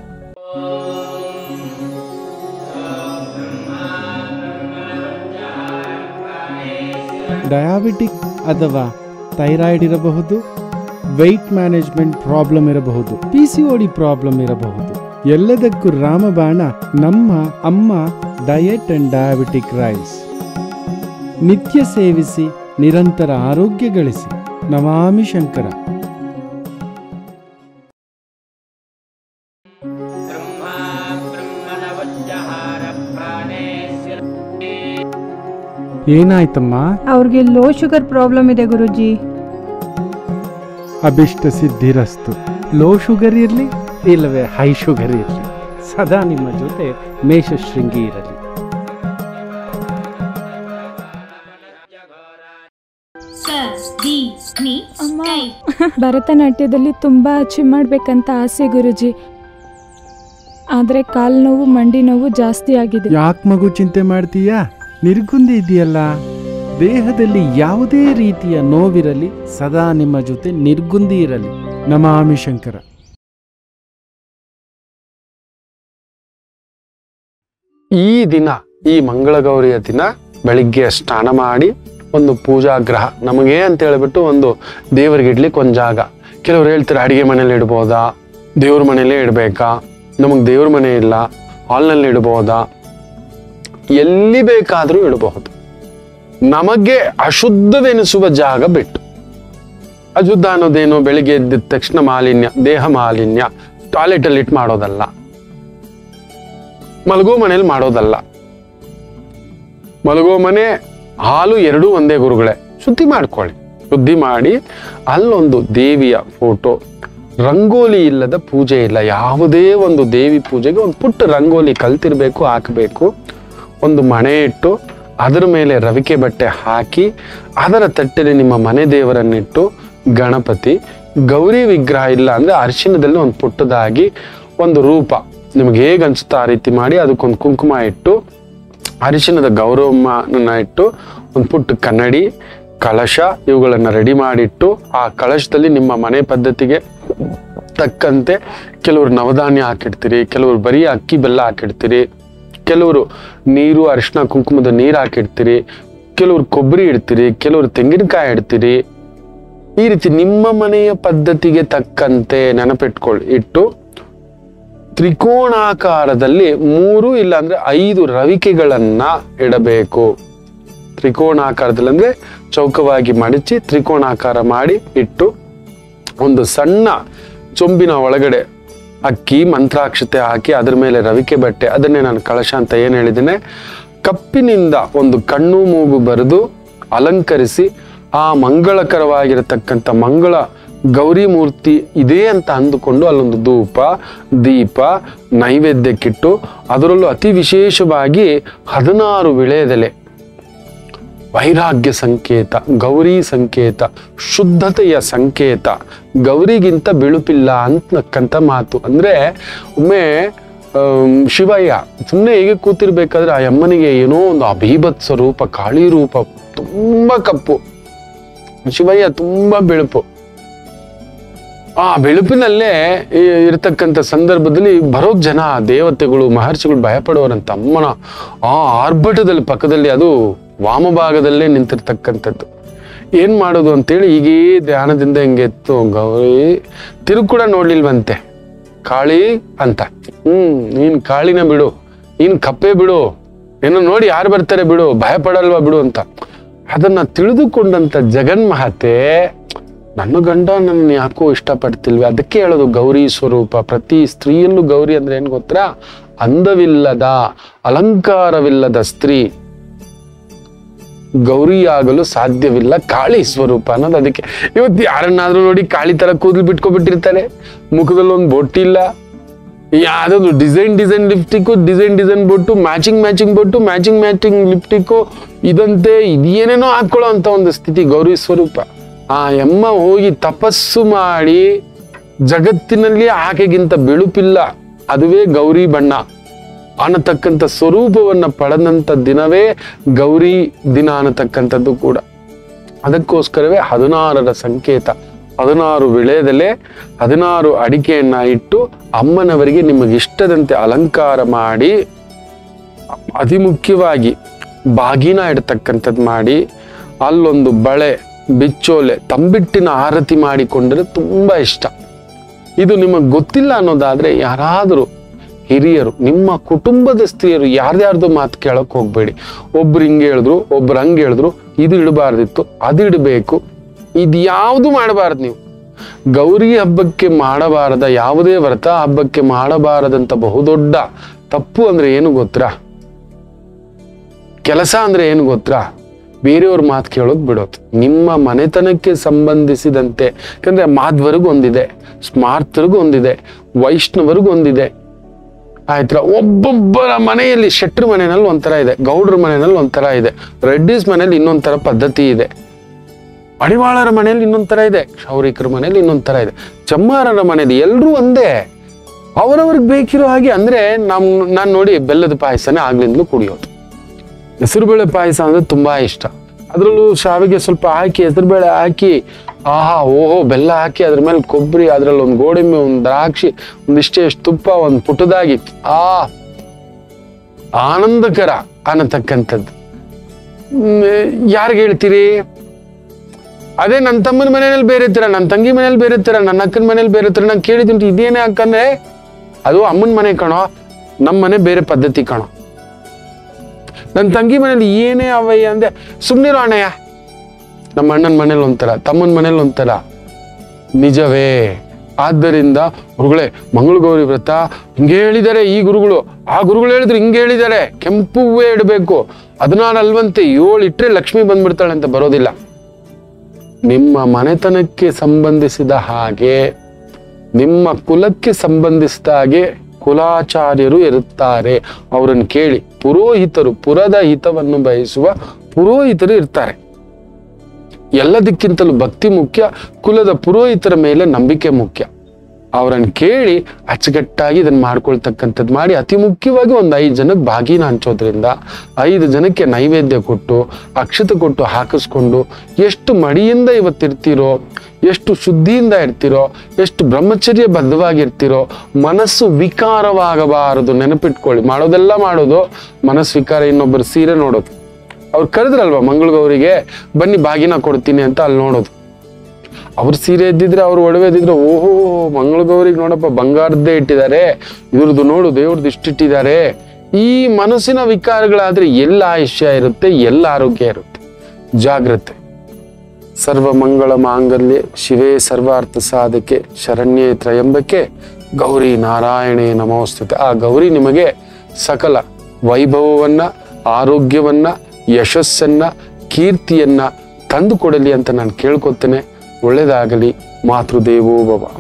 ಡಯಾಬಿಟಿಕ್ ಅಥವಾ ಥೈರಾಯ್ಡ್ ಇರಬಹುದು ವೆಯ್ಟ್ ಮ್ಯಾನೇಜ್ಮೆಂಟ್ ಪ್ರಾಬ್ಲಮ್ ಇರಬಹುದು ಪಿ ಸಿ ಓಡಿ ಪ್ರಾಬ್ಲಮ್ ಇರಬಹುದು ಎಲ್ಲದಕ್ಕೂ ರಾಮಬಾಣ ನಮ್ಮ ಅಮ್ಮ ಡಯಟ್ ಅಂಡ್ ಡಯಾಬಿಟಿಕ್ ರೈಸ್ ನಿತ್ಯ ಸೇವಿಸಿ ನಿರಂತರ ಆರೋಗ್ಯ ಗಳಿಸಿ ನಮಾಮಿ ಶಂಕರ ಏನಾಯ್ತಮ್ಮ ಅವ್ರಿಗೆ ಲೋ ಶುಗರ್ ಪ್ರಾಬ್ಲಮ್ ಇದೆ ಗುರುಜಿ ಅಭಿಷ್ಟ ಸಿದ್ಧಿರಸ್ತು ಲೋ ಶುಗರ್ ಇರಲಿ ಇಲ್ಲವೇ ಹೈ ಶುಗರ್ ಇರಲಿ ಸದಾ ನಿಮ್ಮ ಜೊತೆ ಮೇಷಶೃಂಗಿ ಇರಲಿ ಸ ದಿ ನಿ ಅಮ್ಮ. ಕೈ ಭರತನಾಟ್ಯದಲ್ಲಿ ತುಂಬಾ ಅಚೀವ್ ಮಾಡ್ಬೇಕಂತ ಆಸೆ ಗುರುಜಿ ಆದ್ರೆ ಕಾಲ್ ನೋವು ಮಂಡಿ ನೋವು ಜಾಸ್ತಿ ಆಗಿದೆ ಯಾಕೆ ಮಗು ಚಿಂತೆ ಮಾಡ್ತೀಯಾ ನಿರ್ಗುಂದಿ ಇದೆಯಲ್ಲ ದೇಹದಲ್ಲಿ ಯಾವುದೇ ರೀತಿಯ ನೋವಿರಲಿ ಸದಾ ನಿಮ್ಮ ಜೊತೆ ನಿರ್ಗುಂದಿ ಇರಲಿ ನಮಾಮಿ ಶಂಕರ ಈ ದಿನ ಈ ಮಂಗಳಗೌರಿಯ ದಿನ ಬೆಳಿಗ್ಗೆ ಸ್ನಾನ ಮಾಡಿ ಒಂದು ಪೂಜಾಗ್ರಹ ನಮಗೆ ಅಂತ ಹೇಳ್ಬಿಟ್ಟು ಒಂದು ದೇವರಿಗೆ ಇಡ್ಲಿಕ್ಕೆ ಒಂದು ಜಾಗ ಕೆಲವ್ರು ಹೇಳ್ತಾರೆ ಅಡಿಗೆ ಮನೇಲಿ ಇಡ್ಬೋದಾ ದೇವ್ರ ಮನೇಲೇ ಇಡ್ಬೇಕಾ ನಮಗೆ ದೇವ್ರ ಮನೆ ಇಲ್ಲ ಹಾಲ್ನಲ್ಲಿ ಇಡ್ಬೋದಾ ಎಲ್ಲಿ ಬೇಕಾದರೂ ಇಡಬಹುದು ನಮಗೆ ಅಶುದ್ಧವೆನಿಸುವ ಜಾಗ ಬಿಟ್ಟು ಅಶುದ್ಧ ಅನ್ನೋದೇನು ಬೆಳಿಗ್ಗೆ ಎದ್ದ ತಕ್ಷಣ ಮಾಲಿನ್ಯ ದೇಹ ಮಾಲಿನ್ಯ ಟಾಯ್ಲೆಟ್ ಅಲ್ಲಿ ಇಟ್ಟು ಮಾಡೋದಲ್ಲ ಮಲಗೋ ಮನೇಲಿ ಮಾಡೋದಲ್ಲ ಮಲಗೋ ಮನೆ ಹಾಲು ಎರಡೂ ಒಂದೇ ಗುರುಗಳೇ ಶುದ್ಧಿ ಮಾಡ್ಕೊಳ್ಳಿ ಶುದ್ಧಿ ಮಾಡಿ ಅಲ್ಲೊಂದು ದೇವಿಯ ಫೋಟೋ ರಂಗೋಲಿ ಇಲ್ಲದ ಪೂಜೆ ಇಲ್ಲ ಯಾವುದೇ ಒಂದು ದೇವಿ ಪೂಜೆಗೆ ಒಂದು ಪುಟ್ಟ ರಂಗೋಲಿ ಕಲ್ತಿರ್ಬೇಕು ಹಾಕಬೇಕು ಒಂದು ಮಣೆ ಇಟ್ಟು ಅದರ ಮೇಲೆ ರವಿಕೆ ಬಟ್ಟೆ ಹಾಕಿ ಅದರ ತಟ್ಟೆಲಿ ನಿಮ್ಮ ಮನೆ ದೇವರನ್ನಿಟ್ಟು ಗಣಪತಿ ಗೌರಿ ವಿಗ್ರಹ ಇಲ್ಲ ಅಂದ್ರೆ ಅರಿಶಿನದಲ್ಲಿ ಒಂದು ಪುಟ್ಟದಾಗಿ ಒಂದು ರೂಪ ನಿಮ್ಗೆ ಹೇಗೆ ಅನ್ಸುತ್ತೋ ಆ ರೀತಿ ಮಾಡಿ ಅದಕ್ಕೊಂದು ಕುಂಕುಮ ಇಟ್ಟು ಅರಿಶಿನದ ಗೌರವನ ಇಟ್ಟು ಒಂದು ಪುಟ್ಟ ಕನ್ನಡಿ ಕಳಶ ಇವುಗಳನ್ನ ರೆಡಿ ಮಾಡಿಟ್ಟು ಆ ಕಳಶದಲ್ಲಿ ನಿಮ್ಮ ಮನೆ ಪದ್ಧತಿಗೆ ತಕ್ಕಂತೆ ಕೆಲವರು ನವಧಾನ್ಯ ಹಾಕಿಡ್ತೀರಿ ಕೆಲವರು ಬರೀ ಅಕ್ಕಿ ಬೆಲ್ಲ ಹಾಕಿಡ್ತೀರಿ ಕೆಲವರು ನೀರು ಅರಿಶಿನ ಕುಂಕುಮದ ನೀರು ಹಾಕಿಡ್ತೀರಿ ಕೆಲವರು ಕೊಬ್ಬರಿ ಇಡ್ತೀರಿ ಕೆಲವರು ತೆಂಗಿನಕಾಯಿ ಇಡ್ತೀರಿ ಈ ರೀತಿ ನಿಮ್ಮ ಮನೆಯ ಪದ್ಧತಿಗೆ ತಕ್ಕಂತೆ ನೆನಪಿಟ್ಕೊಳ್ಳಿ ಇಟ್ಟು ತ್ರಿಕೋಣಾಕಾರದಲ್ಲಿ ಮೂರು ಇಲ್ಲ ಅಂದ್ರೆ ಐದು ರವಿಕೆಗಳನ್ನ ಇಡಬೇಕು ತ್ರಿಕೋಣಾಕಾರದಲ್ಲಿ ಅಂದ್ರೆ ಚೌಕವಾಗಿ ಮಡಚಿ ತ್ರಿಕೋಣಾಕಾರ ಮಾಡಿ ಇಟ್ಟು ಒಂದು ಸಣ್ಣ ಚೊಂಬಿನ ಒಳಗಡೆ ಅಕ್ಕಿ ಮಂತ್ರಾಕ್ಷತೆ ಹಾಕಿ ಅದ್ರ ಮೇಲೆ ರವಿಕೆ ಬಟ್ಟೆ ಅದನ್ನೇ ನಾನು ಕಳಶ ಅಂತ ಏನು ಹೇಳಿದ್ದೇನೆ ಕಪ್ಪಿನಿಂದ ಒಂದು ಕಣ್ಣು ಮೂಗು ಬರೆದು ಅಲಂಕರಿಸಿ ಆ ಮಂಗಳಕರವಾಗಿರತಕ್ಕಂಥ ಮಂಗಳ ಗೌರಿ ಮೂರ್ತಿ ಇದೆ ಅಂತ ಅಂದುಕೊಂಡು ಅಲ್ಲೊಂದು ಧೂಪ ದೀಪ ನೈವೇದ್ಯಕ್ಕಿಟ್ಟು ಅದರಲ್ಲೂ ಅತಿ ವಿಶೇಷವಾಗಿ ಹದಿನಾರು ವಿಳೆದೆಲೆ ವೈರಾಗ್ಯ ಸಂಕೇತ ಗೌರಿ ಸಂಕೇತ ಶುದ್ಧತೆಯ ಸಂಕೇತ ಗೌರಿಗಿಂತ ಬಿಳುಪಿಲ್ಲ ಅಂತಕ್ಕಂಥ ಮಾತು ಅಂದ್ರೆ ಒಮ್ಮೆ ಆಮ್, ಶಿವಯ್ಯ ಸುಮ್ಮನೆ ಹೇಗೆ ಕೂತಿರ್ಬೇಕಾದ್ರೆ ಆ ಅಮ್ಮನಿಗೆ ಏನೋ ಒಂದು ಅಭೀಭತ್ಸ ರೂಪ ಕಾಳಿ ರೂಪ ತುಂಬಾ ಕಪ್ಪು ಶಿವಯ್ಯ ತುಂಬಾ ಬೆಳುಪು ಆ ಬೆಳುಪಿನಲ್ಲೇ ಈ- ಇರತಕ್ಕಂಥ ಸಂದರ್ಭದಲ್ಲಿ ಬರೋಕ್ ಜನ ದೇವತೆಗಳು ಮಹರ್ಷಿಗಳು ಭಯಪಡೋರಂತ ಅಮ್ಮನ ಆ ಆರ್ಭಟದಲ್ಲಿ ಪಕ್ಕದಲ್ಲಿ ಅದು ವಾಮಭಾಗದಲ್ಲೇ ನಿಂತಿರ್ತಕ್ಕಂಥದ್ದು ಏನ್ ಮಾಡೋದು ಅಂತೇಳಿ ಹೀಗೇ ಧ್ಯಾನದಿಂದ ಹಿಂಗೆ ಎತ್ತು ಗೌರಿ ತಿರುಗ್ ಕೂಡ ನೋಡ್ಲಿಲ್ವಂತೆ ಕಾಳಿ ಅಂತ ಹ್ಮ್ ನೀನ್ ಕಾಳಿನ ಬಿಡು ನೀನ್ ಕಪ್ಪೆ ಬಿಡು ಏನೋ ನೋಡಿ ಯಾರು ಬರ್ತಾರೆ ಬಿಡು ಭಯ ಪಡಲ್ವಾ ಬಿಡು ಅಂತ ಅದನ್ನ ತಿಳಿದುಕೊಂಡಂತ ಜಗನ್ಮಹತೆ ನನ್ನ ಗಂಡ ನನ್ನ ಯಾಕೋ ಇಷ್ಟಪಡ್ತಿಲ್ವಿ ಅದಕ್ಕೆ ಹೇಳೋದು ಗೌರಿ ಸ್ವರೂಪ ಪ್ರತಿ ಸ್ತ್ರೀಯಲ್ಲೂ ಗೌರಿ ಅಂದ್ರೆ ಏನ್ ಗೊತ್ತಾ ಅಂದವಿಲ್ಲದ ಅಲಂಕಾರವಿಲ್ಲದ ಸ್ತ್ರೀ ಗೌರಿ ಆಗಲು ಸಾಧ್ಯವಿಲ್ಲ ಕಾಳಿ ಸ್ವರೂಪ ಅನ್ನೋದು ಅದಕ್ಕೆ ಇವತ್ತು ಯಾರನ್ನಾದ್ರೂ ನೋಡಿ ಕಾಳಿ ತರ ಕೂದಲು ಬಿಟ್ಕೊಬಿಟ್ಟಿರ್ತಾರೆ ಮುಖದಲ್ಲಿ ಒಂದು ಬೊಟ್ಟಿಲ್ಲ ಯಾವ್ದಾದ್ರು design design lipstick design design ಬೊಟ್ಟು ಮ್ಯಾಚಿಂಗ್ ಮ್ಯಾಚಿಂಗ್ ಬೊಟ್ಟು ಮ್ಯಾಚಿಂಗ್ ಮ್ಯಾಚಿಂಗ್ ಲಿಪ್ಟಿಕ್ಕು ಇದಂತೆ ಇದೇನೇನೋ ಹಾಕೊಳ್ಳೋ ಅಂತ ಒಂದು ಸ್ಥಿತಿ ಗೌರಿ ಸ್ವರೂಪ ಆ ಎಮ್ಮ ಹೋಗಿ ತಪಸ್ಸು ಮಾಡಿ ಜಗತ್ತಿನಲ್ಲಿ ಆಕೆಗಿಂತ ಬಿಳುಪಿಲ್ಲ ಅದುವೇ ಗೌರಿ ಬಣ್ಣ ಅನ್ನತಕ್ಕಂಥ ಸ್ವರೂಪವನ್ನ ಪಡೆದಂತ ದಿನವೇ ಗೌರಿ ದಿನ ಅನ್ನತಕ್ಕಂಥದ್ದು ಕೂಡ ಅದಕ್ಕೋಸ್ಕರವೇ ಹದಿನಾರರ ಸಂಕೇತ ಹದಿನಾರು ವಿಳೆದೆಲೆ ಹದಿನಾರು ಅಡಿಕೆಯನ್ನ ಇಟ್ಟು ಅಮ್ಮನವರಿಗೆ ನಿಮಗೆ ಇಷ್ಟದಂತೆ ಅಲಂಕಾರ ಮಾಡಿ ಅತಿ ಮುಖ್ಯವಾಗಿ ಬಾಗಿನ ಇಡ್ತಕ್ಕಂಥದ್ದು ಮಾಡಿ ಅಲ್ಲೊಂದು ಬಳೆ ಬಿಚ್ಚೋಲೆ ತಂಬಿಟ್ಟಿನ ಆರತಿ ಮಾಡಿಕೊಂಡ್ರೆ ತುಂಬಾ ಇಷ್ಟ ಇದು ನಿಮಗೆ ಗೊತ್ತಿಲ್ಲ ಅನ್ನೋದಾದ್ರೆ ಯಾರಾದರೂ ಹಿರಿಯರು ನಿಮ್ಮ ಕುಟುಂಬದ ಸ್ತ್ರೀಯರು ಯಾರ್ಯಾರ್ದು ಮಾತು ಕೇಳಕ್ ಹೋಗ್ಬೇಡಿ ಒಬ್ರು ಹಿಂಗೆ ಹೇಳಿದ್ರು ಒಬ್ರು ಹಂಗೆ ಹೇಳಿದ್ರು ಇದು ಇಡಬಾರ್ದಿತ್ತು ಅದು ಇಡಬೇಕು ಇದು ಯಾವುದು ಮಾಡಬಾರ್ದು ನೀವು ಗೌರಿ ಹಬ್ಬಕ್ಕೆ ಮಾಡಬಾರದ ಯಾವುದೇ ವ್ರತ ಹಬ್ಬಕ್ಕೆ ಮಾಡಬಾರದಂತ ಬಹುದೊಡ್ಡ ತಪ್ಪು ಅಂದ್ರೆ ಏನು ಗೊತ್ತಾ ಕೆಲಸ ಅಂದ್ರೆ ಏನು ಗೊತ್ತಾ ಬೇರೆಯವ್ರ ಮಾತು ಕೇಳೋದು ಬಿಡೋದು ನಿಮ್ಮ ಮನೆತನಕ್ಕೆ ಸಂಬಂಧಿಸಿದಂತೆ ಯಾಕಂದ್ರೆ ಮಾಧ್ವರಿಗೂ ಒಂದಿದೆ ಸ್ಮಾರ್ತರಿಗೂ ಒಂದಿದೆ ವೈಷ್ಣವರಿಗೂ ಒಂದಿದೆ ಆಯ್ತರ ಒಬ್ಬೊಬ್ಬರ ಮನೆಯಲ್ಲಿ ಶೆಟ್ರ ಮನೆಯಲ್ಲಿ ಒಂಥರ ಇದೆ ಗೌಡ್ರ ಮನೆಯಲ್ಲಿ ಒಂಥರ ಇದೆ ರೆಡ್ಡಿಸ್ ಮನೇಲಿ ಇನ್ನೊಂಥರ ಪದ್ಧತಿ ಇದೆ ಮಡಿವಾಳರ ಮನೆಯಲ್ಲಿ ಇನ್ನೊಂಥರ ಇದೆ ಕ್ಷೌರಿಕರ ಮನೆಯಲ್ಲಿ ಇನ್ನೊಂಥರ ಇದೆ ಚಮ್ಮಾರರ ಮನೆಯಲ್ಲಿ ಎಲ್ಲರೂ ಒಂದೇ ಅವರವ್ರಿಗೆ ಬೇಕಿರೋ ಹಾಗೆ ಅಂದ್ರೆ ನಮ್ ನಾನು ನೋಡಿ ಬೆಲ್ಲದ ಪಾಯಸನೇ ಆಗ್ಲಿಂದಲೂ ಕುಡಿಯೋದು ಹೆಸರುಬೇಳೆ ಪಾಯಸ ಅಂದ್ರೆ ತುಂಬಾ ಇಷ್ಟ ಅದರಲ್ಲೂ ಶಾವಿಗೆ ಸ್ವಲ್ಪ ಹಾಕಿ ಹೆಸರುಬೇಳೆ ಹಾಕಿ ಆಹಾ ಓಹೋ ಬೆಲ್ಲ ಹಾಕಿ ಅದ್ರ ಮೇಲೆ ಕೊಬ್ಬರಿ ಅದ್ರಲ್ಲಿ ಒಂದು ಗೋಡಂಬಿ ಒಂದು ದ್ರಾಕ್ಷಿ ಒಂದಿಷ್ಟೇ ಎಷ್ಟು ತುಪ್ಪ ಒಂದು ಪುಟದಾಗಿ ಆ ಆನಂದಕರ ಅನ್ನತಕ್ಕಂಥದ್ದು ಯಾರಿಗೆ ಹೇಳ್ತೀರಿ ಅದೇ ನನ್ನ ತಮ್ಮನ ಮನೇಲಿ ಬೇರೆ ತರ ನನ್ನ ತಂಗಿ ಮನೇಲಿ ಬೇರೆ ತರ ನನ್ನ ಅಕ್ಕನ ಮನೇಲಿ ಬೇರೆ ತರ ನಾನು ಕೇಳಿದ್ದೀನಿ ಇದೇನೇ ಅಕ್ಕಂದ್ರೆ ಅದು ಅಮ್ಮನ ಮನೆ ಕಣೋ ನಮ್ಮ ಮನೆ ಬೇರೆ ಪದ್ಧತಿ ಕಣೋ ನನ್ನ ತಂಗಿ ಮನೇಲಿ ಏನೇ ಅವಯ್ಯ ಅಂದೆ ಸುಮ್ಮನಿರೋ ಅಣ್ಣಯ್ಯ ನಮ್ಮ ಅಣ್ಣನ ಮನೇಲಿ ಒಂಥರ ತಮ್ಮನ ಮನೇಲಿ ಒಂಥರ ನಿಜವೇ ಆದ್ದರಿಂದ ಗುರುಗಳೇ ಮಂಗಳಗೌರಿ ವ್ರತ ಹಿಂಗೆ ಹೇಳಿದ್ದಾರೆ ಈ ಗುರುಗಳು ಆ ಗುರುಗಳು ಹೇಳಿದ್ರು ಹಿಂಗೆ ಹೇಳಿದ್ದಾರೆ ಕೆಂಪು ಹೂವೇ ಇಡಬೇಕು ಹದಿನಾರು ಅಲ್ವಂತೆ ಏಳು ಇಟ್ರೆ ಲಕ್ಷ್ಮಿ ಬಂದ್ಬಿಡ್ತಾಳೆ ಅಂತ ಬರೋದಿಲ್ಲ ನಿಮ್ಮ ಮನೆತನಕ್ಕೆ ಸಂಬಂಧಿಸಿದ ಹಾಗೆ ನಿಮ್ಮ ಕುಲಕ್ಕೆ ಸಂಬಂಧಿಸಿದ ಹಾಗೆ ಕುಲಾಚಾರ್ಯರು ಇರುತ್ತಾರೆ ಅವರನ್ನು ಕೇಳಿ ಪುರೋಹಿತರು ಪುರದ ಹಿತವನ್ನು ಬಯಸುವ ಪುರೋಹಿತರು ಇರ್ತಾರೆ ಎಲ್ಲದಕ್ಕಿಂತಲೂ ಭಕ್ತಿ ಮುಖ್ಯ ಕುಲದ ಪುರೋಹಿತರ ಮೇಲೆ ನಂಬಿಕೆ ಮುಖ್ಯ ಅವರನ್ನು ಕೇಳಿ ಅಚ್ಚುಕಟ್ಟಾಗಿ ಇದನ್ನ ಮಾಡ್ಕೊಳ್ತಕ್ಕಂಥದ್ದು ಮಾಡಿ ಅತಿ ಮುಖ್ಯವಾಗಿ ಒಂದು ಐದು ಜನಕ್ಕೆ ಬಾಗಿನ ಹಂಚೋದ್ರಿಂದ ಐದು ಜನಕ್ಕೆ ನೈವೇದ್ಯ ಕೊಟ್ಟು ಅಕ್ಷತೆ ಕೊಟ್ಟು ಹಾಕಿಸ್ಕೊಂಡು ಎಷ್ಟು ಮಡಿಯಿಂದ ಇವತ್ತಿರ್ತೀರೋ ಎಷ್ಟು ಶುದ್ಧಿಯಿಂದ ಇರ್ತೀರೋ ಎಷ್ಟು ಬ್ರಹ್ಮಚರ್ಯ ಬದ್ಧವಾಗಿರ್ತೀರೋ ಮನಸ್ಸು ವಿಕಾರವಾಗಬಾರದು ನೆನಪಿಟ್ಕೊಳ್ಳಿ ಮಾಡೋದೆಲ್ಲ ಮಾಡೋದು ಮನಸ್ಸು ವಿಕಾರ ಇನ್ನೊಬ್ಬರು ಸೀರೆ ನೋಡೋದು ಅವ್ರು ಕರೆದ್ರಲ್ವಾ ಮಂಗಳಗೌರಿಗೆ ಬನ್ನಿ ಬಾಗಿನ ಕೊಡ್ತೀನಿ ಅಂತ ಅಲ್ಲಿ ನೋಡೋದು ಅವ್ರ ಸೀರೆ ಇದ್ದಿದ್ರೆ ಅವ್ರು ಒಡವೆ ಇದ್ದಿದ್ರೆ ಓಹೋ ಮಂಗಳಗೌರಿಗೆ ನೋಡಪ್ಪ ಬಂಗಾರದ್ದೇ ಇಟ್ಟಿದ್ದಾರೆ ಇವ್ರದ್ದು ನೋಡು ದೇವ್ರದ್ದು ಇಷ್ಟಿಟ್ಟಿದ್ದಾರೆ ಈ ಮನಸ್ಸಿನ ವಿಕಾರಗಳಾದ್ರೆ ಎಲ್ಲ ಆಯುಷ್ಯ ಇರುತ್ತೆ ಎಲ್ಲ ಆರೋಗ್ಯ ಇರುತ್ತೆ ಜಾಗ್ರತೆ ಸರ್ವ ಮಂಗಳ ಮಾಂಗಲ್ಯ ಶಿವೇ ಸರ್ವಾರ್ಥ ಸಾಧಕೆ ಶರಣ್ಯೇ ತ್ರಯಂಬಕೆ ಗೌರಿ ನಾರಾಯಣೇ ನಮೋಸ್ತುತೆ ಆ ಗೌರಿ ನಿಮಗೆ ಸಕಲ ವೈಭವವನ್ನ ಆರೋಗ್ಯವನ್ನ ಯಶಸ್ಸನ್ನ ಕೀರ್ತಿಯನ್ನ ತಂದು ಕೊಡಲಿ ಅಂತ ನಾನು ಕೇಳ್ಕೊತೇನೆ ಒಳ್ಳೇದಾಗಲಿ ಮಾತೃದೇವೋ ಭವ